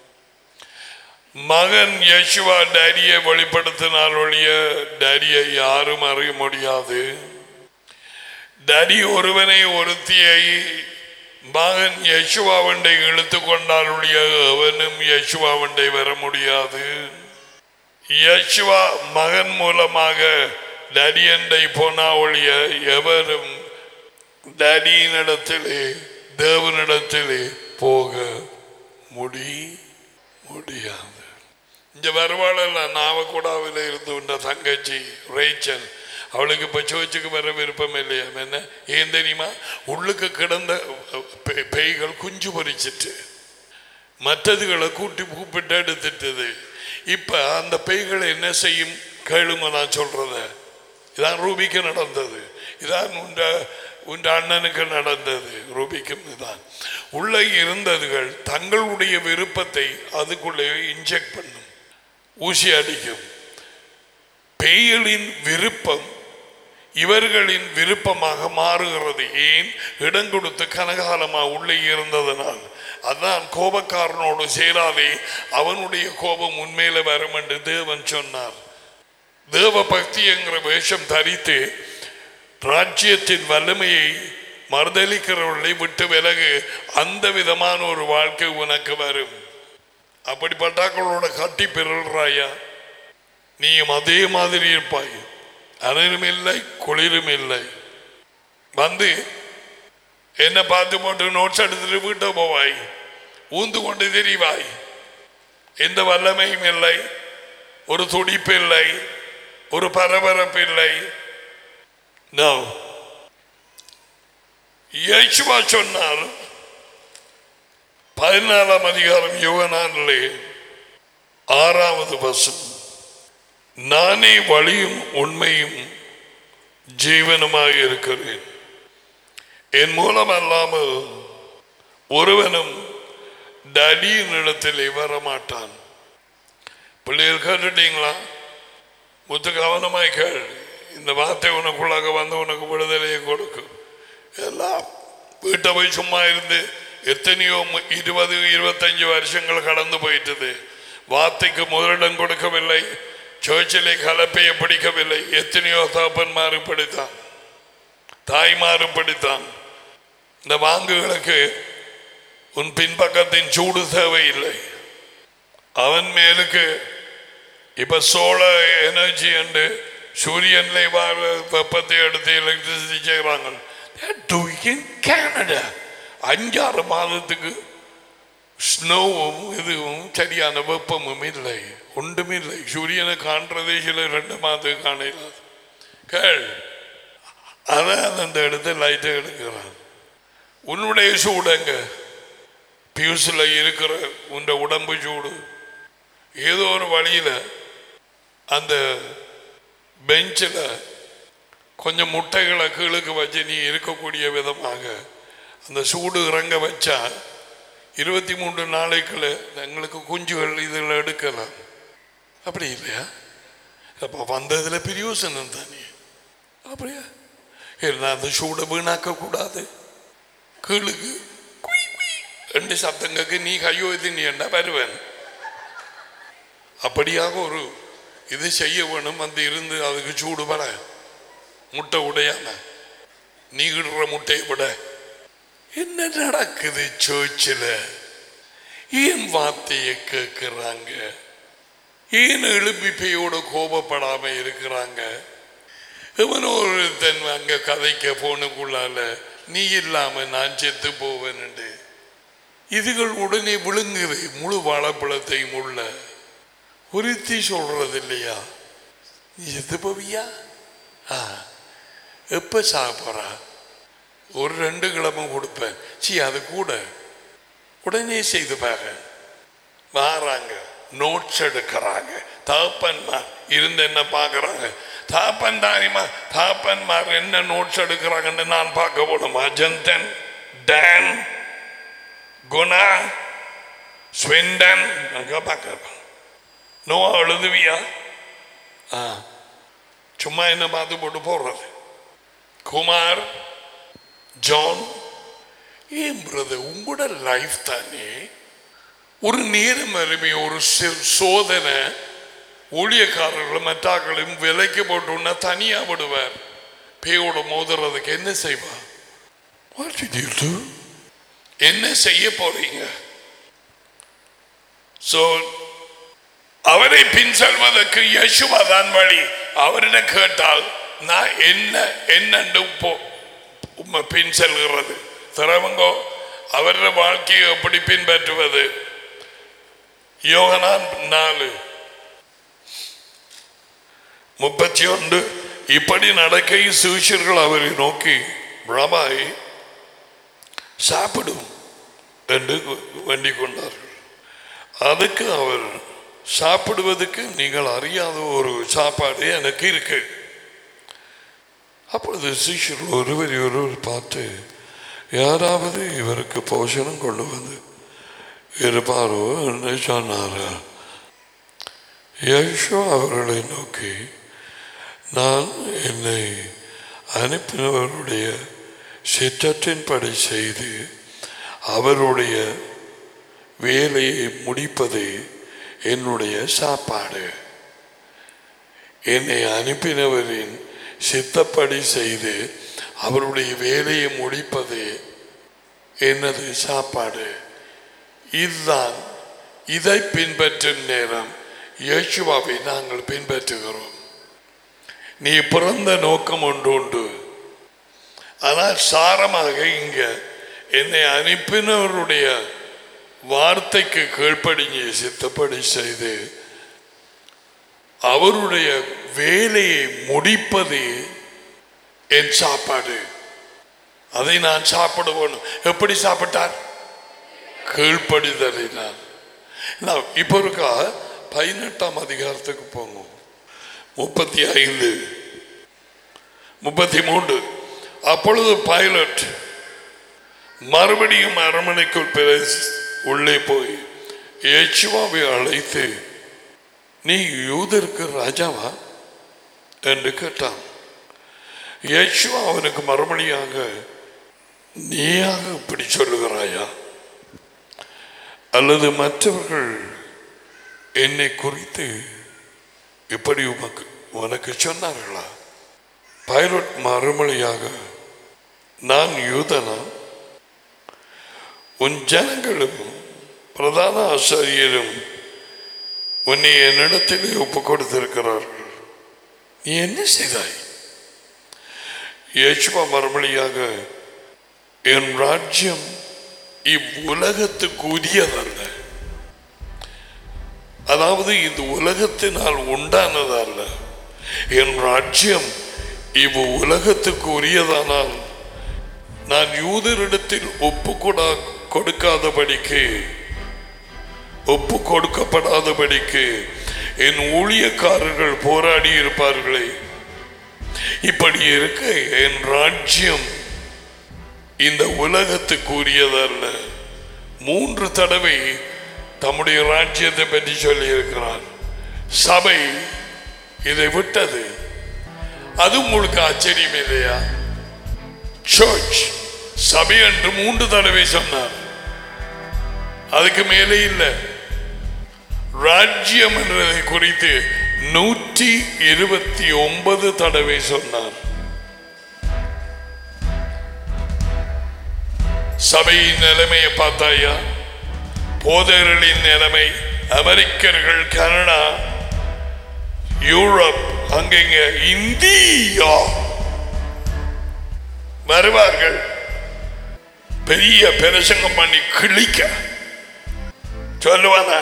மகன் யசுவா டேடியை வெளிப்படுத்தினால் ஒழிய டேடியை யாரும் அறிய முடியாது டேடி ஒருவனை ஒருத்தியை மகன் யசுவாவண்டை இழுத்து கொண்டால் ஒழிய அவனும் யசுவாவண்டை வர முடியாது யசுவா மகன் மூலமாக டடியண்டை போனா ஒழிய எவரும் டேடியினிடத்திலே தேவனிடத்திலே போக முடி முடியாது இந்த வருவாளெல்லாம் நாவக்கூடாவில் இருந்து உண்ட தங்கச்சி ரேச்சல் அவளுக்கு இப்போ சோச்சுக்கு வர விருப்பம் இல்லையா என்ன ஏன் தெரியுமா உள்ளுக்கு கிடந்த பெ- பேய்கள் குஞ்சு பொறிச்சிட்டு மற்றதுகளை கூட்டி கூப்பிட்டு எடுத்துட்டது இப்ப அந்த பேய்கள் என்ன செய்யும் கேளுங்க நான் சொல்றத இதான் ரூபிக்கு நடந்தது இதான் உண்ட உண்ட அண்ணனுக்கு நடந்தது ரூபிக்கும் இதான் உள்ளே இருந்ததுகள் தங்களுடைய விருப்பத்தை அதுக்குள்ளே இன்ஜெக்ட் பண்ணும் ஊசி அடிக்கும் பேய்களின் விருப்பம் இவர்களின் விருப்பமாக மாறுகிறது ஏன் இடம் கொடுத்து கனகாலமா உள்ளே இருந்ததனால் அதான் கோபக்காரனோடு சேராதே அவனுடைய கோபம் உண்மையில வரும் என்று தேவன் சொன்னார் தேவ பக்தி என்கிற வேஷம் தரித்து ராஜ்யத்தின் வல்லமையை மறுதளிக்கிறவர்களை விட்டு விலகு அந்த விதமான ஒரு வாழ்க்கை உனக்கு வரும் அப்படிப்பட்டாக்களோட கட்டி பிறல்றாயா நீயும் அதே மாதிரி இருப்பாய் அனலும் இல்லை குளிரும் இல்லை வந்து என்ன பார்த்து போட்டு நோட்ஸ் எடுத்துட்டு வீட்டை போவாய் ஊந்து கொண்டு தெரிவாய் எந்த வல்லமையும் இல்லை ஒரு துடிப்பு இல்லை ஒரு பரபரப்பு இல்லை No. இயேசுவா சொன்னார் பதினாலாம் அதிகாரம் யுவனானிலே ஆறாவது வசம் நானே வழியும் உண்மையும் ஜீவனுமாக இருக்கிறேன் என் மூலம் அல்லாமல் ஒருவனும் டடியின் இடத்திலே வரமாட்டான் பிள்ளைகள் கேட்டுட்டீங்களா முத்து கவனமாய் கேள் இந்த வார்த்தை உனக்குள்ளாக வந்து உனக்கு விடுதலையை கொடுக்கும் எல்லாம் வீட்டை போய் சும்மா இருந்து எத்தனையோ மு- இருபது இருபத்தஞ்சு வருஷங்கள் கடந்து போயிட்டது வார்த்தைக்கு முதலிடம் கொடுக்கவில்லை சர்ச்சிலே கலப்பையை பிடிக்கவில்லை எத்தனையோ தகப்பன்மாறு படித்தான் தாய்மாறு படித்தான் இந்த வாங்குகளுக்கு உன் பின்பக்கத்தின் சூடு தேவையில்லை அவன் மேலுக்கு இப்ப சோழ எனர்ஜி என்று சூரியன்ல வார வெப்பத்தை எடுத்து எலக்ட்ரிசிட்டி செய்கிறாங்க கனடா அஞ்சாறு மாதத்துக்கு ஸ்னோவும் இதுவும் சரியான வெப்பமும் இல்லை ஒன்றும் இல்லை சூரியனை காண்றதே சில ரெண்டு மாதத்துக்கு காணல கேள் அதான் அந்த இடத்த லைட்டை எடுக்கிறான் உன்னுடைய சூடங்க பியூஸில் இருக்கிற உண்ட உடம்பு சூடு ஏதோ ஒரு வழியில் அந்த பெஞ்சில் கொஞ்சம் முட்டைகளை கீழுக்கு வச்சு நீ இருக்கக்கூடிய விதமாக அந்த சூடு இறங்க வச்சா இருபத்தி மூன்று நாளைக்குள்ள எங்களுக்கு குஞ்சுகள் இதில் எடுக்கலாம் அப்படி இல்லையா அப்போ வந்ததில் பிரியோசனம் தானே அப்படியா இல்லை அந்த சூடை வீணாக்க கூடாது கீழுக்கு குய் குய் ரெண்டு சத்தங்களுக்கு நீ கையோ இது நீ என்ன வருவன் அப்படியாக ஒரு இது செய்ய வேணும் வந்து இருந்து அதுக்கு சூடு பட முட்டை உடையாம நீ இடுற முட்டையை விட என்ன நடக்குது சர்ச்சில் ஏன் வார்த்தையை கேட்கிறாங்க ஏன் எழுப்பி பேயோட கோபப்படாம இருக்கிறாங்க இவன் ஒருத்தன் அங்க கதைக்க போனுக்குள்ளால நீ இல்லாம நான் செத்து போவேன் இதுகள் உடனே விழுங்குது முழு வாழைப்பழத்தையும் உள்ள ஒருத்தி சொல்றது இல்லையா நீ செத்து போவியா ஆ எப்ப சாப்பிட்றா ஒரு ரெண்டு கிழமை கொடுப்பேன் சி அது கூட உடனே செய்து பாரு வாராங்க நோட்ஸ் எடுக்கிறாங்க தாப்பன்மார் இருந்து என்ன பார்க்கறாங்க தாப்பன் தாரிமா தாப்பன்மார் என்ன நோட்ஸ் எடுக்கிறாங்கன்னு நான் பார்க்க போடுமா ஜந்தன் டான் குணா ஸ்விண்டன் அங்கே பார்க்க நோ எழுதுவியா ஆ சும்மா என்ன பார்த்து போட்டு போடுறது குமார் ஜான் ஏன் பிரதர் உங்களோட லைஃப் தானே ஒரு நேரம் அருமை ஒரு சி- சோதனை ஊழியக்காரர்களும் மற்றாக்களையும் விலைக்கு போட்டுன்னா தனியா விடுவார் பேயோட மோதுறதுக்கு என்ன செய்வா What did you do? என்ன செய்ய போறீங்க So, அவரை பின் செல்வதற்கு யசுவா தான் வழி அவரிடம் கேட்டால் நான் என்ன என்னண்டு போ உம்மை பின் செல்கிறது திறவங்கோ அவരുടെ வாழ்க்கையை எப்படி பின்பற்றுவது யோகனான் நாலு முப்பத்தி ஒன்று இப்படி நடக்கையில் சூஷர்கள் அவரை நோக்கி பிரபாய் சாப்பிடும் என்று வேண்டிக் கொண்டார்கள் அதுக்கு அவர் சாப்பிடுவதற்கு நீங்கள் அறியாத ஒரு சாப்பாடு எனக்கு இருக்கு அப்பொழுது சிஷ்யர்கள் ஒருவரை ஒருவர் பார்த்து யாராவது இவருக்கு போஷணம் கொண்டு வந்து இருப்பாரோ என்று சொன்னாரா யேசு அவர்களை நோக்கி நான் என்னை அனுப்பினவருடைய சித்தத்தின்படி செய்து அவருடைய வேலையை முடிப்பது என்னுடைய சாப்பாடு என்னை அனுப்பினவரின் சித்தப்படி செய்து அவருடைய வேலையை முடிப்பது என்னது சாப்பாடு இதுதான் இதை பின்பற்றும் நேரம் இயேசுவாவை நாங்கள் பின்பற்றுகிறோம் நீ பிறந்த நோக்கம் ஒன்று உண்டு ஆனால் சாரமாக இங்க என்னை அனுப்பினவருடைய வார்த்தைக்கு கீழ்ப்படிஞ்சு சித்தப்படி செய்து அவருடைய வேலையை முடிப்பது என் சாப்பாடு அதை நான் சாப்பிட வேணும் எப்படி சாப்பிட்டார் கீழ்ப்படிதலினார் நான் இப்போ இருக்கா பதினெட்டாம் அதிகாரத்துக்கு போங்க முப்பத்தி ஐந்து முப்பத்தி மூன்று அப்பொழுது பைலட் மறுபடியும் அரண்மனைக்குள் பிரவேசி உள்ளே போய் யேசுவாவை அழைத்து நீ யூதருக்கு ராஜாவா என்று கேட்டான் யேசுவா அவனுக்கு மறுபடியாக நீயாக இப்படி சொல்லுகிறாயா அல்லது மற்றவர்கள் என்னை குறித்து இப்படி உமக்கு உனக்கு சொன்னார்களா பைலட் மறுமொழியாக நான் யூதனா உன் ஜனங்களும் பிரதான ஆசிரியரும் உன்னை என்னிடத்திலே ஒப்பு கொடுத்திருக்கிறார்கள் நீ என்ன செய்தாய் இயேசுவா மறுமொழியாக என் ராஜ்யம் இவ்வுலகத்துக்கு உரியதல்ல அதாவது இது உலகத்தினால் உண்டானதல்ல என் ராஜ்யம் இவ் உலகத்துக்கு உரியதானால் நான் யூதரிடத்தில் ஒப்பு கொடா கொடுக்காதபடிக்கு ஒப்பு கொடுக்கப்படாதபடிக்கு என் ஊழியக்காரர்கள் போராடி இருப்பார்களே இப்படி இருக்க என் ராஜ்யம் இந்த உலகத்துக்கு உரியதல்ல மூன்று தடவை தம்முடைய ராஜ்யத்தை பற்றி சொல்லி இருக்கிறார் சபை இதை விட்டது அது உங்களுக்கு ஆச்சரியம் இல்லையா சர்ச் சபை என்று மூன்று தடவை சொன்னார் அதுக்கு மேலே இல்லை ராஜ்யம் என்றதை குறித்து நூற்றி இருபத்தி ஒன்பது தடவை சொன்னார் சபையின் நிலைமையை பார்த்தாயா போதகர்களின் நிலைமை அமெரிக்கர்கள் கனடா யூரோப் அங்கங்க இந்தியா வருவார்கள் பெரிய பிரசங்கம் பண்ணி கிழிக்க சொல்லுவானா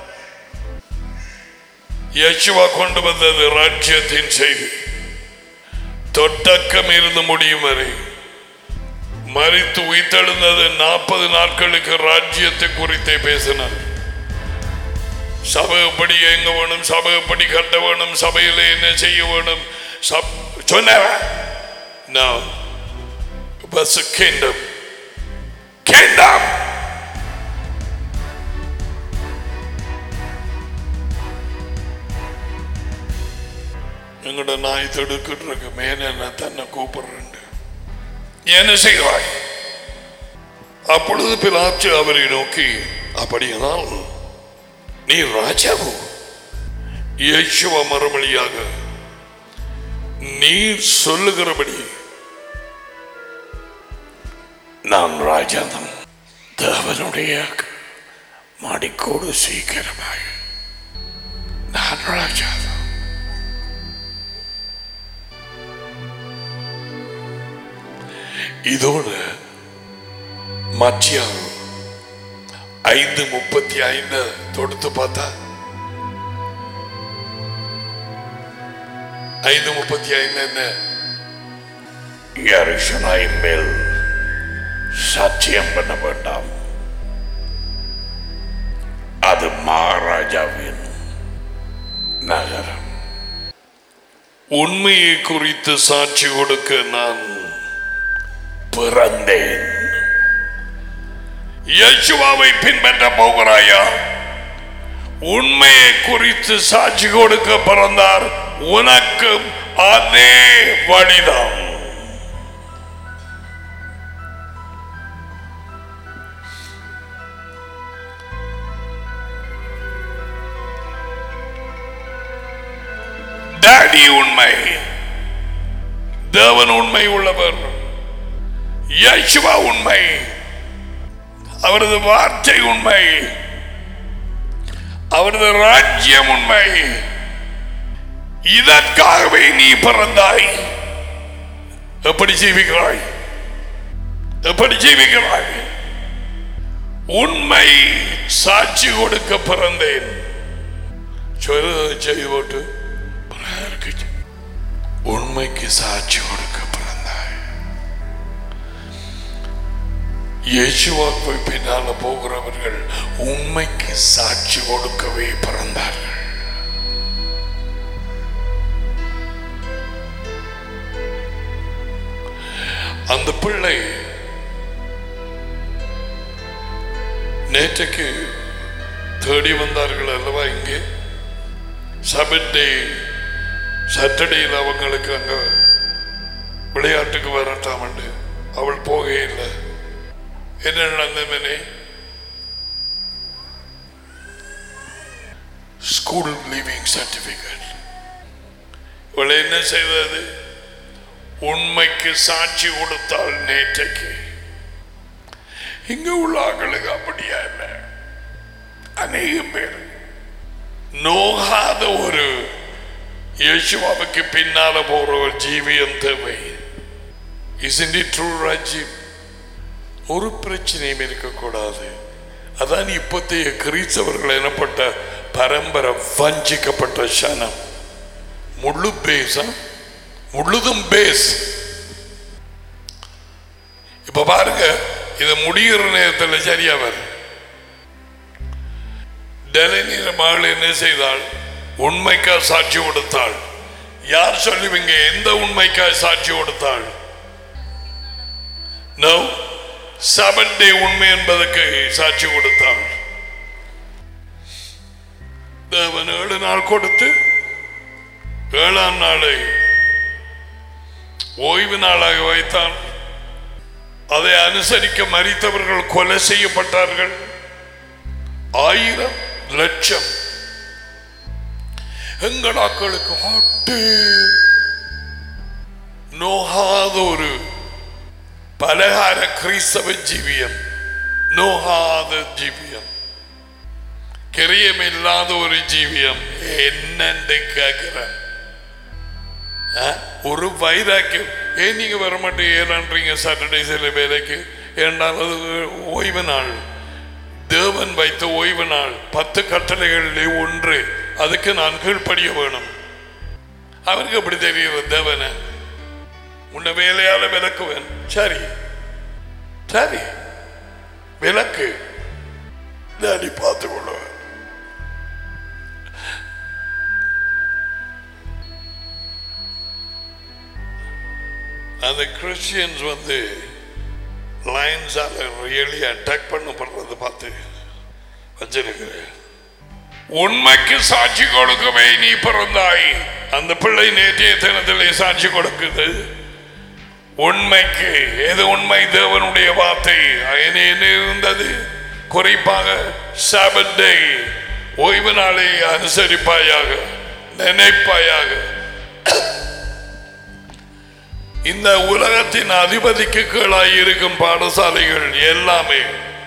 யசுவா கொண்டு வந்தது ராஜ்யத்தின் செய்தி தொட்டக்கம் இருந்து முடியும் வரை மறித்து உயிர்த்தெழுந்தது நாற்பது நாட்களுக்கு ராஜ்யத்தை குறித்தே பேசினார் சபை எப்படி எங்க வேணும் சபை எப்படி கட்ட வேணும் சபையில் என்ன செய்ய வேணும் சப் சொன்ன No. It was a kingdom. Kingdom! எங்கட நாய் தடுக்கிட்டு இருக்கு மேல என்ன தன்னை கூப்பிடுறேன் என்ன செய்வாய் அப்பொழுது பிலாச்சு அவரை நோக்கி அப்படியானால் நீ ராஜாவோ இயேசுவ மறுமொழியாக நீர் சொல்லுகிறபடி நான் ராஜாதான் தேவனுடைய மாடிக்கோடு சீக்கிரமாக நான் ராஜாதான் இதோட மத்தியம் ஐந்து முப்பத்தி ஐந்து தொடுத்து பார்த்தா ஐந்து முப்பத்தி ஐந்து என்ன எருசலேம் மேல் சத்தியம் பண்ண வேண்டாம் அது மகாராஜாவின் நகரம் உண்மையை குறித்து சாட்சி கொடுக்க நான் பிறந்தேன் இயேசுவாவை பின்பற்ற போகிறாயா உண்மையை குறித்து சாட்சி கொடுக்க பிறந்தார் உனக்கு அதே வழிதான் டாடி உண்மை தேவன் உண்மை உள்ளவர் யேசுவா உண்மை அவரது வார்த்தை உண்மை அவரது ராஜ்யம் உண்மை இதற்காகவே நீ பிறந்தாய் எப்படி ஜீவிக்கிறாய் எப்படி ஜீவிக்கிறாய் உண்மை சாட்சி கொடுக்க பிறந்தேன் சொல்றதை செய்து போட்டு பிறருக்கு உண்மைக்கு சாட்சி கொடுக்க பிறந்தாய் இயேசுவாக்கு பின்னால போகிறவர்கள் உண்மைக்கு சாட்சி கொடுக்கவே பிறந்தார்கள் அந்த பிள்ளை நேற்றைக்கு தேடி வந்தார்கள் அல்லவா இங்கே சபட்டே சாட்டர்டேயில் அவங்களுக்கு அங்க விளையாட்டுக்கு வரட்டாம் அவள் போக இல்லை என்ன நடந்தவனே ஸ்கூல் லீவிங் சர்டிபிகேட் இவளை என்ன செய்தது உண்மைக்கு சாட்சி கொடுத்தாள் நேற்றைக்கு இங்க உள்ள ஆட்களுக்கு அப்படியா இல்லை அநேகம் பேர் நோகாத ஒரு இயேசுவாவுக்கு பின்னால போற ஒரு ஜீவியம் தேவை இஸ் ட்ரூ ராஜ்யம் ஒரு பிரச்சனையும் இருக்கக்கூடாது அதான் இப்போதைய கிறிஸ்தவர்கள் எனப்பட்ட பரம்பரை வஞ்சிக்கப்பட்ட சனம் முழு பேசம் முழுதும் பேஸ் இப்ப பாருங்க இதை முடிகிற நேரத்தில் சரியா வரும் டெலினிற மகள் என்ன செய்தாள் உண்மைக்கா சாட்சி கொடுத்தாள் யார் சொல்லுவீங்க எந்த உண்மைக்கா சாட்சி கொடுத்தாள் நோ செவன் டே உண்மை என்பதற்கு சாட்சி கொடுத்தாள் தேவன் ஏழு நாள் கொடுத்து ஏழாம் நாளை ஓய்வு நாளாக வைத்தான் அதை அனுசரிக்க மறித்தவர்கள் கொலை செய்யப்பட்டார்கள் ஆயிரம் லட்சம் எங்களாக்களுக்கு ஆட்டு நோகாத ஒரு பலகார கிறிஸ்தவ ஜீவியம் நோகாத ஜீவியம் கிரியம் இல்லாத ஒரு ஜீவியம் என்னன்னு கேட்கிறேன் ஆ? ஒரு வைராக்கியம் ஏன் நீங்க வர மாட்டீங்க ஏறான்றீங்க சாட்டர்டே சில வேலைக்கு ஏன்னால் அது ஓய்வு நாள் தேவன் வைத்த ஓய்வு நாள் பத்து கட்டளைகளிலே ஒன்று அதுக்கு நான் கீழ்ப்படிய வேணும் அவருக்கு அப்படி தெரியுது தேவனை உன்னை வேலையால விளக்குவேன் சரி சரி விளக்கு டாடி பார்த்து கொள்ளுவேன் அந்த கிறிஸ்டியன்ஸ் வந்து லைன்ஸால ரியலி அட்டாக் பண்ணப்படுறது பார்த்து வச்சிருக்கிறேன் உண்மைக்கு சாட்சி கொடுக்கவே நீ பிறந்தாய் அந்த பிள்ளை நேற்றைய தினத்திலே சாட்சி கொடுக்குது உண்மைக்கு எது உண்மை தேவனுடைய வார்த்தை என்ன என்ன இருந்தது குறிப்பாக சாபத் டே ஓய்வு நாளை அனுசரிப்பாயாக நினைப்பாயாக இந்த உலகத்தின் அதிபதிக்கு கீழாய் இருக்கும் பாடசாலைகள் எல்லாமே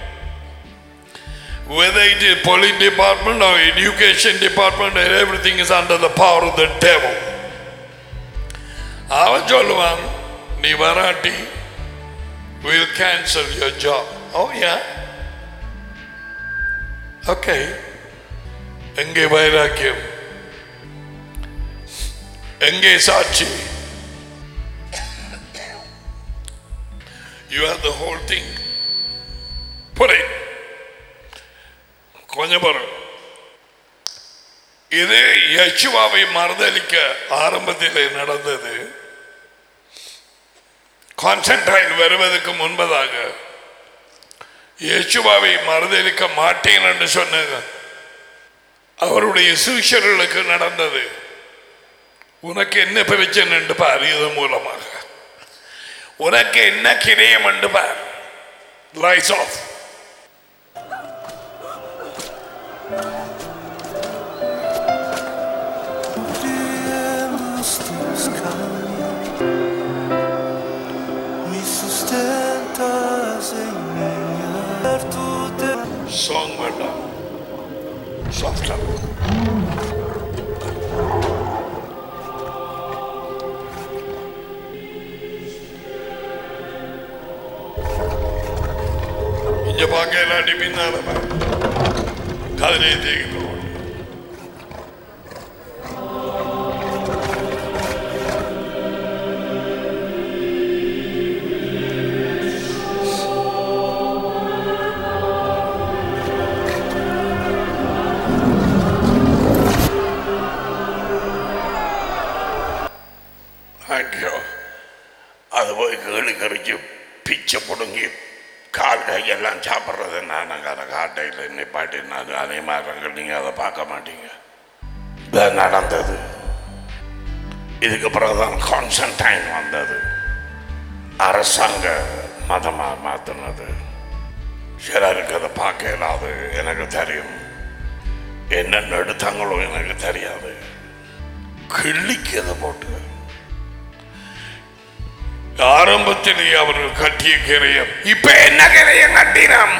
whether it is police department or education department and everything is under the power of the devil அவன் சொல்லுவான் நீ வராட்டி will cancel your job. Oh, yeah. Okay. எங்கே வைராக்கியம் எங்கே சாட்சி You have the whole thing. Put it. கொஞ்சம் பாரு இது யச்சுவாவை மறுதளிக்க ஆரம்பத்தில் நடந்தது கான்சென்ட்ரைன் வருவதற்கு முன்பதாக இயேசுவாவை மறுதளிக்க மாட்டேன் என்று சொன்ன அவருடைய சீஷர்களுக்கு நடந்தது உனக்கு என்ன பிரச்சனை என்று பார் இது மூலமாக உனக்கு என்ன கிரயம் என்று பார் ரைஸ் ஆஃப் Nos teus caminhos, me sustentas em minha perto de song வேண்டாம் சாஃப்டா இங்க பார்க்க இல்லாட்டி பின்னால பாரு. கதிரை தேய்க்கிறோம் ஐயோ அது போய் கேளு கறிச்சு பிச்சை பிடுங்கி கால் கையெல்லாம் சாப்பிட்றது நான் அங்கே அந்த காட்டையில் நிப்பாட்டி நான் அதே மாதிரி நீங்கள் அதை பார்க்க மாட்டீங்க இதான் நடந்தது இதுக்கு பிறகுதான் கான்ஸ்டன்டைன் வந்தது அரசாங்க மதமாக மாற்றினது சிலருக்கு அதை பார்க்க இயலாது எனக்கு தெரியும் என்னென்ன எடுத்தாங்களோ எனக்கு தெரியாது கிள்ளிக்கு அதை போட்டு ஆரம்பத்திலேயே அவர்கள் கட்டிய கிரயம் இப்ப என்ன கிரயம் கட்டினம்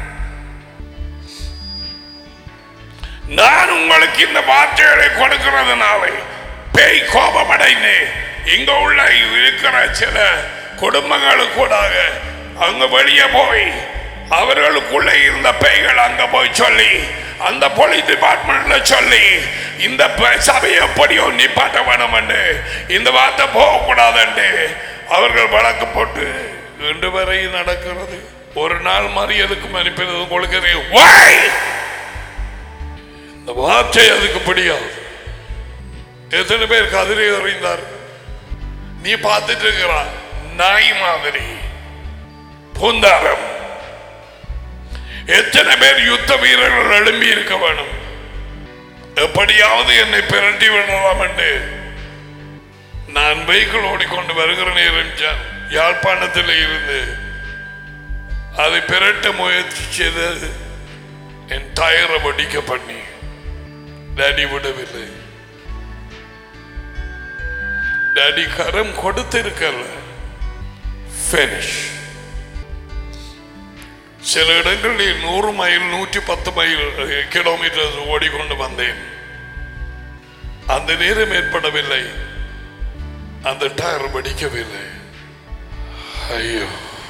நான் உங்களுக்கு இந்த வார்த்தைகளை கொடுக்கிறதுனாலே பேய் கோபமடைந்து இங்க உள்ள இருக்கிற சில குடும்பங்களுக்கூடாக அங்க வெளியே போய் அவர்களுக்குள்ள இருந்த பேய்கள் அங்க போய் சொல்லி அந்த போலீஸ் டிபார்ட்மெண்ட்ல சொல்லி இந்த ப- சபையை எப்படியோ நிப்பாட்ட வேணும் என்று இந்த வார்த்தை போகக்கூடாது அவர்கள் வழக்கு போட்டு இன்று வரை நடக்கிறது ஒரு நாள் மறியலுக்கு அனுப்பினது உங்களுக்கு தெரியும். Why? இந்த வார்த்தை அதுக்கு பிடியாது எத்தனை பேர் கதிரை அறிந்தார் நீ பார்த்துட்டு இருக்கிறா நாய் மாதிரி பூந்தாரம் எத்தனை பேர் யுத்த வீரர்கள் எழும்பி இருக்க வேணும் எப்படியாவது என்னை பிரட்டி விடலாம் என்று நான் வெஹிக்கிள் ஓடிக்கொண்டு வருகிற நேரம் ஜா- யாழ்ப்பாணத்தில் இருந்து அதை பிரட்ட முயற்சி செய்தது என் டயரை வடிக்க பண்ணி டாடி விடவில்லை டாடி கரம் கொடுத்திருக்கல ஃபினிஷ் சில இடங்களில் நூறு மைல் நூற்றி பத்து மைல் கிலோமீட்டர் ஓடிக்கொண்டு வந்தேன் அந்த நேரம் ஏற்படவில்லை அந்த டயர் வெடிக்கவில்லை ஐயோ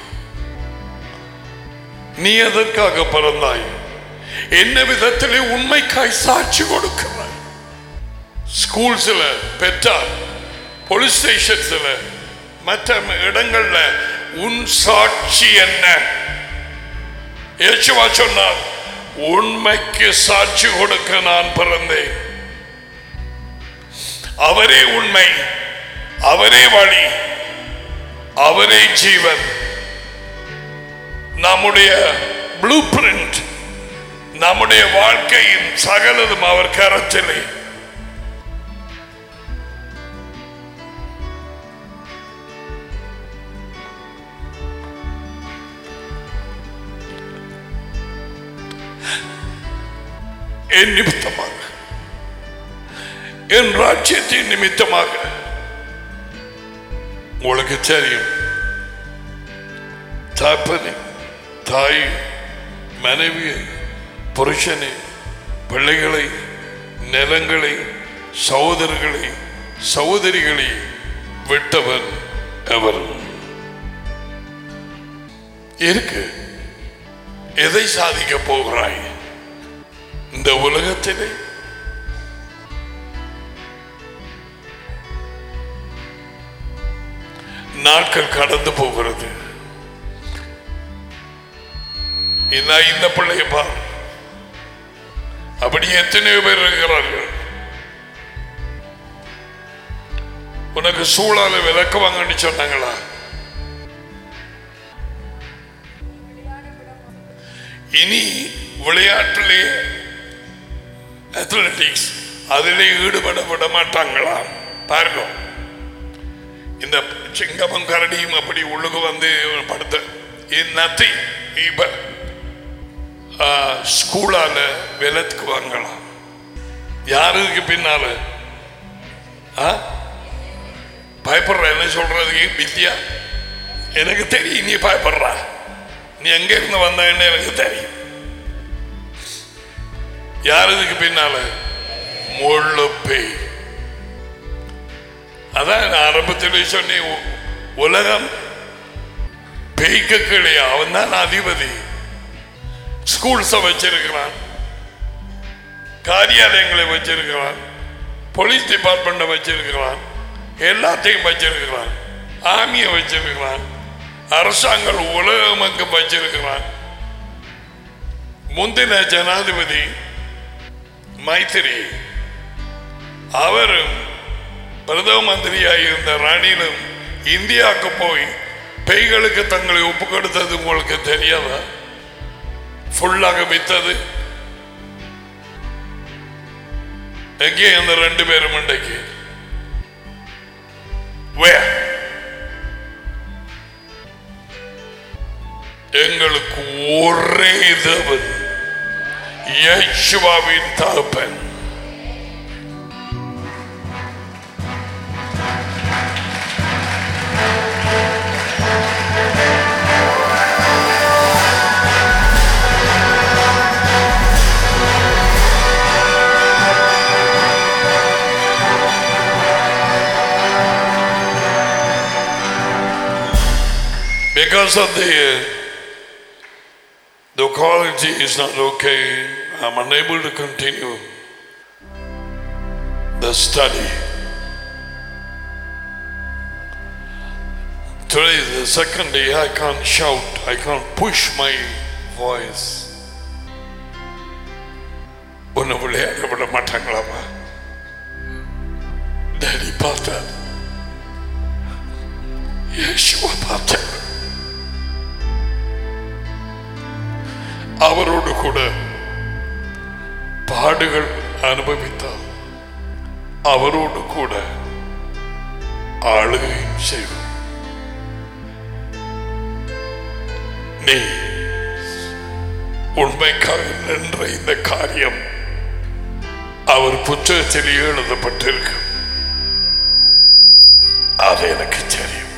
நீ எதற்காக பிறந்தாய் என்ன விதத்திலே உண்மைக்காய் சாட்சி கொடுக்கிறாய் ஸ்கூல்ஸ்ல பெற்றார் போலீஸ் ஸ்டேஷன்ஸ்ல மற்ற இடங்கள்ல உன் சாட்சி என்ன இயேசுவா சொன்னார் உண்மைக்கு சாட்சி கொடுக்க நான் பிறந்தேன் அவரே உண்மை அவரே வழி அவரே ஜீவன் நம்முடைய ப்ளூ பிரிண்ட் நம்முடைய வாழ்க்கையின் சகலதும் அவர் கரத்திலே என் நிமித்தமாக என் ராஜ்யத்தின் நிமித்தமாக உங்களுக்கு தெரியும் தாப்பனை தாய் மனைவியை புருஷனை பிள்ளைகளை நிலங்களை சகோதரர்களை சகோதரிகளை விட்டவன் அவர் இருக்கு எதை சாதிக்க போகிறாய் இந்த உலகத்திலே நாட்கள் கடந்து போகிறது இந்த இந்த பிள்ளைய பார் அப்படி எத்தனையோ பேர் இருக்கிறார்கள் உனக்கு சூழால விளக்குவாங்கன்னு சொன்னாங்களா இனி விளையாட்டிலே அத்லட்டிக்ஸ் அதிலே ஈடுபட விட மாட்டாங்களா பாருங்க இந்த சிங்கமும் கரடியும் அப்படி உள்ளுக்கு வந்து படுத்த நத்திங் இப்ப ஸ்கூலால விலத்துக்கு வாங்கலாம் யாருக்கு பின்னால ஆ? பயப்படுற என்ன சொல்றதுக்கு வித்யா எனக்கு தெரியும் நீ பயப்படுற நீ எங்க இருந்து வந்தன்னு எனக்கு தெரியும் யார் இதுக்கு பின்னால முள்ளு பேய் அதான் நான் ஆரம்பத்தில் சொன்னேன் உ- உலகம் பேய்க்கு கிடையா அவன் தான் அதிபதி ஸ்கூல்ஸை வச்சிருக்கிறான் காரியாலயங்களை வச்சிருக்கிறான் போலீஸ் டிபார்ட்மெண்ட்டை வச்சிருக்கிறான் எல்லாத்தையும் வச்சிருக்கிறான் ஆர்மியை வச்சிருக்கிறான் அரசாங்கம் உலகமங்கு வச்சிருக்கிறான் முந்தின ஜனாதிபதி மைத்திரி அவரும் பிரதம மந்திரியாக இருந்த ராணிலும் இந்தியாவுக்கு போய் பேய்களுக்கு தங்களை ஒப்பு கொடுத்தது உங்களுக்கு தெரியாதா ஃபுல்லாக வித்தது எங்கே அந்த ரெண்டு பேரும் இன்றைக்கு Where? எங்களுக்கு ஒரே தேவன் யேசுவாவின் தகப்பன் Because of the the quality is not okay, I'm unable to continue the study. Today is the second day I can't shout, I can't push my voice. ஒன்று விளையாட விட மாட்டாங்களாமா டேடி பார்த்தார் இயேசுவை பார்த்தார் அவரோடு கூட பாடுகள் அனுபவித்தார் அவரோடு கூட ஆளுகையும் செய்வோம் நீ உண்மைக்காக நின்ற இந்த காரியம் அவர் புத்தகத்தில் எழுதப்பட்டிருக்கு அது எனக்கு தெரியும்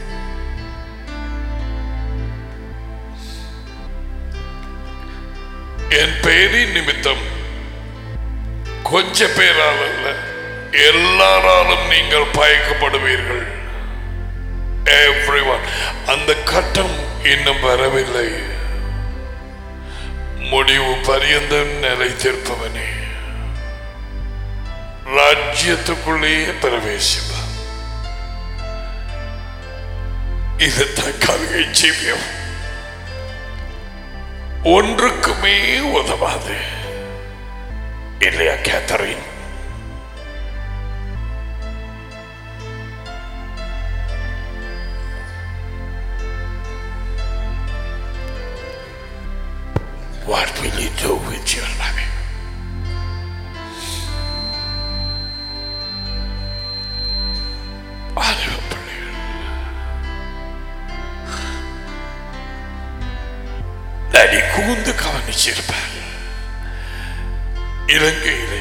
என் பெயரின் நிமித்தம் கொஞ்ச பேரால் அல்ல எல்லாராலும் நீங்கள் பயக்கப்படுவீர்கள் Everyone. அந்த கட்டம் இன்னும் வரவில்லை முடிவு பரியந்தம் நிலைத்திருப்பவனே ராஜ்யத்துக்குள்ளேயே பிரவேசிப்பான் இது தற்காலிக ஜீவியம் ஒன்றுக்குமே உதவாது இல்லையா Catherine What will you do with your life? வாலிப பிள்ளைகள் நடி கூந்து கவனிச்சிருப்பார் இலங்கையிலே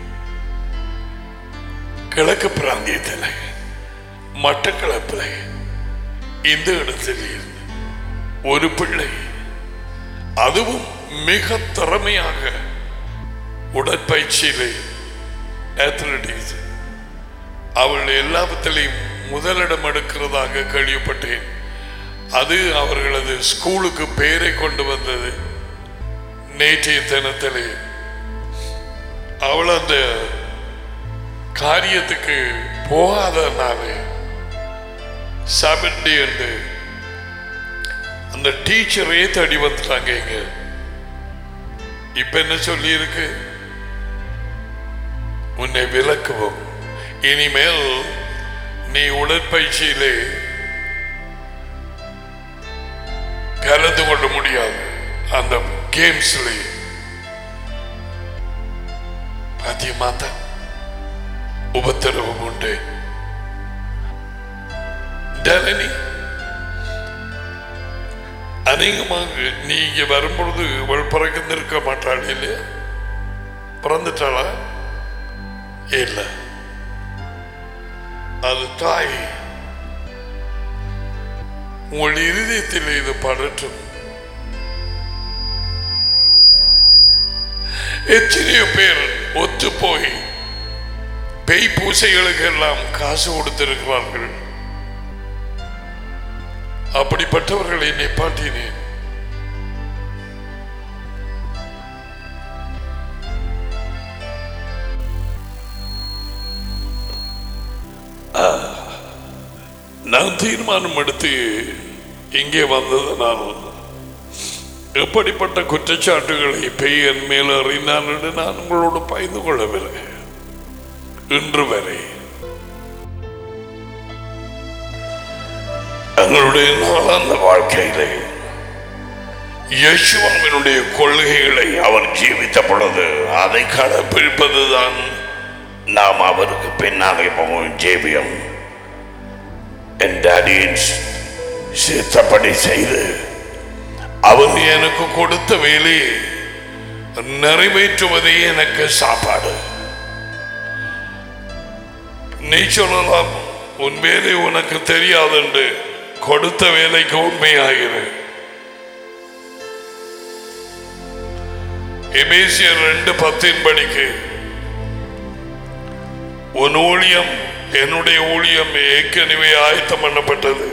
கிழக்கு பிராந்தியத்தில் மட்டக்களப்பில் இந்த இடத்தில் இருந்து ஒரு பிள்ளை அதுவும் மிக திறமையாக உடற்பயிற்சியிலே அத்லட்டிக்ஸ் அவள் எல்லாவற்றிலையும் முதலிடம் எடுக்கிறதாக கேள்விப்பட்டேன் அது அவர்களது ஸ்கூலுக்கு பெயரை கொண்டு வந்தது நேற்றைய தினத்திலே அவள் அந்த காரியத்துக்கு போகாதனாலே செவன்டி என்று அந்த டீச்சரே தேடி வந்துட்டாங்க இங்க இப்ப என்ன சொல்லி இருக்கு உன்னை விளக்குவோம் இனிமேல் நீ உடற்பயிற்சியிலே கலந்து கொள்ள முடியாது அந்த கேம்ஸ்ல பாத்தியமாத்த உபத்திரவம் உண்டு டலனி அநேகமாக நீ இங்க வரும்பொழுது இவள் பிறந்திருக்க மாட்டாள் இல்லையா பிறந்துட்டாளா இல்ல அது தாய் உங்கள் இருதயத்தில் இது படட்டும் எத்தனையோ பேர் ஒத்து போய் பேய் பூசைகளுக்கு எல்லாம் காசு கொடுத்திருக்கிறார்கள் அப்படிப்பட்டவர்களை நிப்பாட்டினேன் ஆ, நான் தீர்மானம் எடுத்து இங்கே வந்ததனால் எப்படிப்பட்ட குற்றச்சாட்டுகளை பெய் என் மேல் அறிந்தான் என்று நான் உங்களோடு பயந்து கொள்ளவில்லை இன்று வரை எங்களுடைய நாளாந்த வாழ்க்கையிலே இயேசுவாவினுடைய கொள்கைகளை அவர் ஜீவித்த பொழுது அதை கடைப்பிடிப்பதுதான் நாம் அவருக்கு பின்னாலே போகும் ஜேபியம் என் டாடியின் சித்தப்படி செய்து அவர் எனக்கு கொடுத்த வேலையை நிறைவேற்றுவதே எனக்கு சாப்பாடு நீ சொல்லலாம் உன் வேலை உனக்கு தெரியாது என்று கொடுத்த வேலைக்கு உண்மையாயிரு எபேசியர் ரெண்டு பத்தின் படிக்கு உன் ஊழியம் என்னுடைய ஊழியம் ஏற்கனவே ஆயத்தம் பண்ணப்பட்டது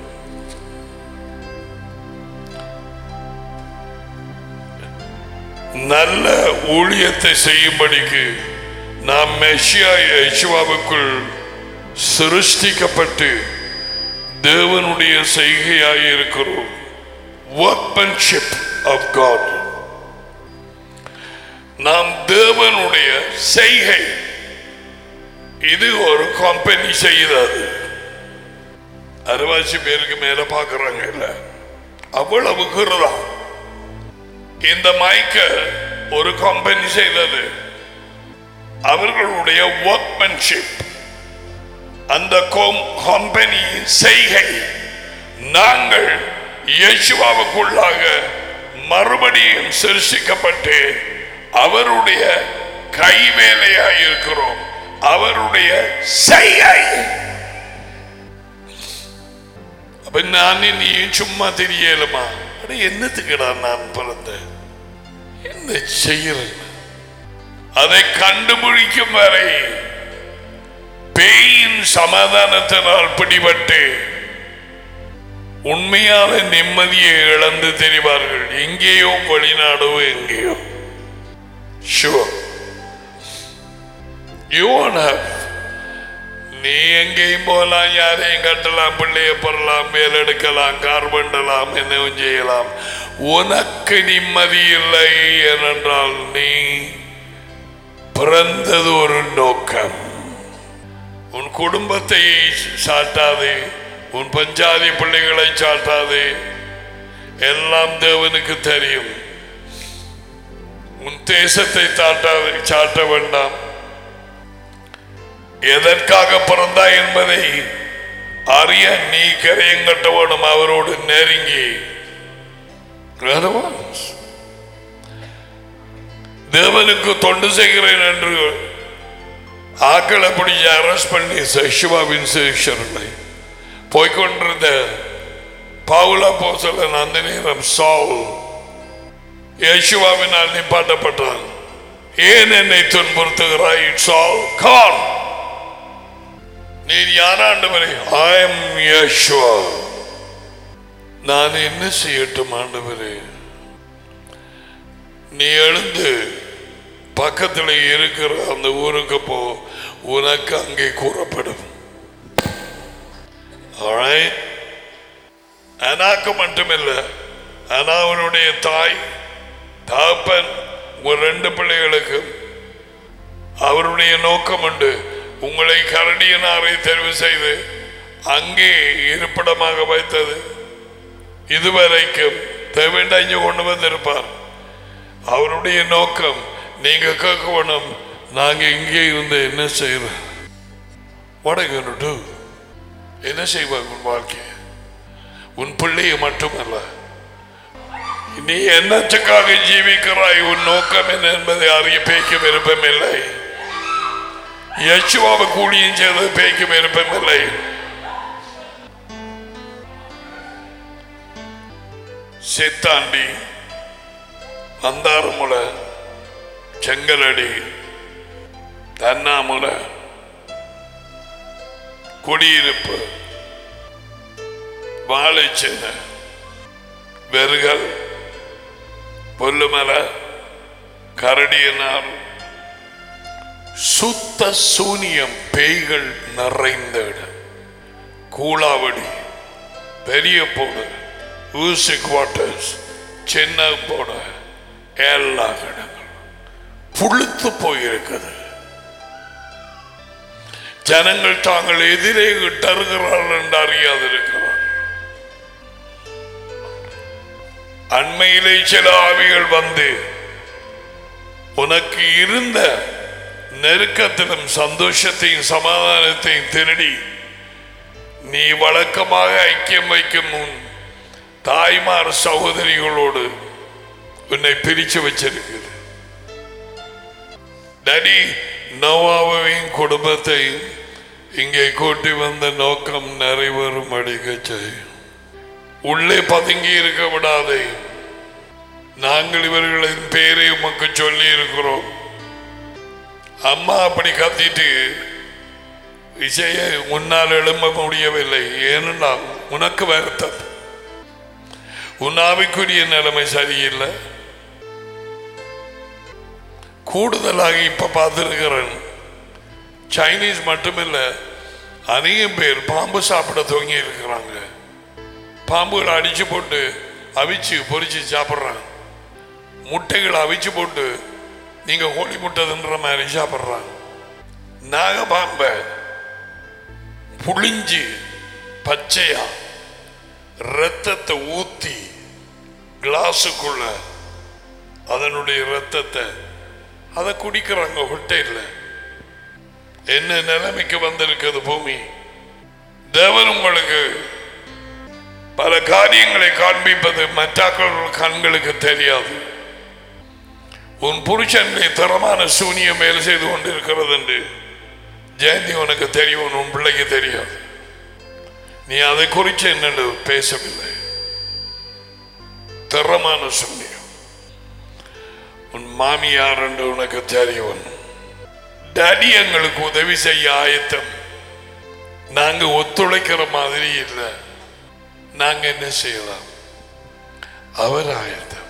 நல்ல ஊழியத்தை செய்யும்படிக்கு நாம் மெஷியா யேசுவாவுக்குள் சிருஷ்டிக்கப்பட்டு தேவனுடைய செய்கையாய் இருக்கிறோம் ஒர்க்மன்ஷிப் ஆஃப் காட் நாம் தேவனுடைய செய்கை இது ஒரு கம்பெனி செய்தது அறுவாசி பேருக்கு மேல பாக்குறாங்க இல்ல அவ்வளவு குருதா இந்த மைக்க ஒரு கம்பெனி செய்தது அவர்களுடைய ஒர்க்மன்ஷிப் அந்த கம்பெனி செய்கை நாங்கள் இயேசுவாவுக்குள்ளாக மறுபடியும் சிருஷ்டிக்கப்பட்டு அவருடைய கைவேலையாய் இருக்கிறோம் அவருடைய செய்கை அப்ப நான் நீ சும்மா தெரியலுமா அட என்னத்துக்குடா நான் பிறந்தேன் என்ன செய்யறேன் அதை கண்டுபிடிக்கும் வரை பேயின் சமாதானத்தினால் பிடிபட்டு உண்மையான நிம்மதியை இழந்து தெரிவார்கள் எங்கேயோ வெளிநாடோ எங்கேயோ ஷுவர் யூ have நீ எங்கேயும் போகலாம் யாரையும் கட்டலாம் பிள்ளைய பெறலாம் மேலெடுக்கலாம் கார் பண்ணலாம் என்னவும் செய்யலாம் உனக்கு நிம்மதி இல்லை ஏனென்றால் நீ பிறந்தது ஒரு நோக்கம் உன் குடும்பத்தை சாட்டாதே உன் பஞ்சாதி பிள்ளைகளை சாட்டாதே எல்லாம் தேவனுக்கு தெரியும் உன் தேசத்தை தாட்டாதே சாட்ட வேண்டாம் எதற்காக பிறந்தாய் என்பதை அறிய நீ கரையங்கட்ட வேணும் அவரோடு நெருங்கி Relevance. தேவனுக்கு தொண்டு செய்கிறேன் என்று ஆக்களை பிடிச்சு அரெஸ்ட் பண்ணி சிவாவின் சிஷர்களை போய்கொண்டிருந்த பவுல போசலன் அந்த நேரம் சால் யேசுவாவினால் நிப்பாட்டப்பட்டான் ஏன் என்னை துன்புறுத்துகிறாய் சால் கான் நீர் யாராண்டவரே ஐ எம் யேசுவா நான் என்ன செய்யட்டும் ஆண்டவரே நீ எழுந்து பக்கத்தில் இருக்கிற அந்த ஊருக்கு போ உனக்கு அங்கே கூறப்படும் Alright? அனாக்கு மட்டுமில்ல அனாவனுடைய தாய் தாப்பன் ஒரு ரெண்டு பிள்ளைகளுக்கும் அவருடைய நோக்கம் உண்டு உங்களை கரடியனாரை தெரிவு செய்து அங்கே இருப்பிடமாக வைத்தது இதுவரைக்கும் தேவைண்டா இங்க கொண்டு வந்திருப்பார் அவருடைய நோக்கம் நீங்க கேட்கணும் நாங்க இங்கே இருந்து என்ன செய்யறோம் What are you gonna do? என்ன செய்வாங்க உன் வாழ்க்கை உன் பிள்ளையை மட்டுமல்ல நீ என்னத்துக்காக ஜீவிக்கிறாய் உன் நோக்கம் என்ன என்பதை அறிய பேய்க்க விருப்பமில்லை யசுவாவை கூலியும் செய்து பேய்க்க விருப்பமில்லை சித்தாண்டி மந்தாரமுலை செங்கலடி தன்னாமுலை குடியிருப்பு வாழைச்சேனை வெறுகள் புல்லுமலை கரடியனார் சுத்த சூனியம் பேய்கள் நிறைந்த இடம் கூலாவடி பெரிய போடு ஊசி குவார்டர்ஸ் சின்ன போடு எல்லா இடங்களும் புழுத்து போயிருக்குது ஜனங்கள் தாங்கள் எதிரே தருகிறார்கள் என்று அறியாதிருக்கிறார் அண்மையிலே சில ஆவிகள் வந்து உனக்கு இருந்த நெருக்கத்திலும் சந்தோஷத்தையும் சமாதானத்தையும் திருடி நீ வழக்கமாக ஐக்கியம் வைக்கும் முன் தாய்மார் சகோதரிகளோடு உன்னை பிரிச்சு வச்சிருக்குது டடி நோவாவையும் குடும்பத்தையும் இங்கே கூட்டி வந்த நோக்கம் நிறைவேறும் அடிக்க செய்யும் உள்ளே பதுங்கி இருக்க விடாதே நாங்கள் இவர்களின் பேரை உமக்கு சொல்லி இருக்கிறோம் அம்மா அப்படி கத்திட்டு விஜய உன்னால் எழும்ப முடியவில்லை ஏனென்றால் உனக்கு வருத்தம் உன் ஆவிக்குரிய நிலைமை சரியில்லை கூடுதலாக இப்ப பார்த்திருக்கிறேன் சைனீஸ் மட்டுமில்ல அநேகம் பேர் பாம்பு சாப்பிட துவங்கி இருக்கிறாங்க பாம்புகளை அடிச்சு போட்டு அவிச்சு பொரிச்சு சாப்பிட்றாங்க முட்டைகளை அவிச்சு போட்டு நீங்க கோழி முட்டை தின்ற மாதிரி சாப்பிட்றாங்க நாகபாம்பை புளிஞ்சு பச்சையா ரத்தத்தை ஊத்தி கிளாஸுக்குள்ள அதனுடைய ரத்தத்தை அதை குடிக்கிறாங்க ஹொட்டையில் என்ன நிலைமைக்கு வந்திருக்குது பூமி தேவன் உங்களுக்கு பல காரியங்களை காண்பிப்பது மற்றாக்கள் கண்களுக்கு தெரியாது உன் புருஷனை தரமான சூனியம் வேலை செய்து கொண்டிருக்கிறது என்று ஜெயந்தி உனக்கு தெரியும் உன் பிள்ளைக்கு தெரியாது நீ அதை குறித்து என்னென்று பேசவில்லை தரமான சூனியம் உன் மாமியார் என்று உனக்கு தெரியும் டடி எங்களுக்கு உதவி செய்ய ஆயத்தம் நாங்க ஒத்துழைக்கிற மாதிரி இல்லை நாங்க என்ன செய்யலாம் அவர் ஆயத்தம்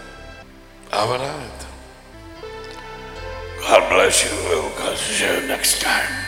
அவர் ஆயத்தம் God bless you. We'll catch you next time.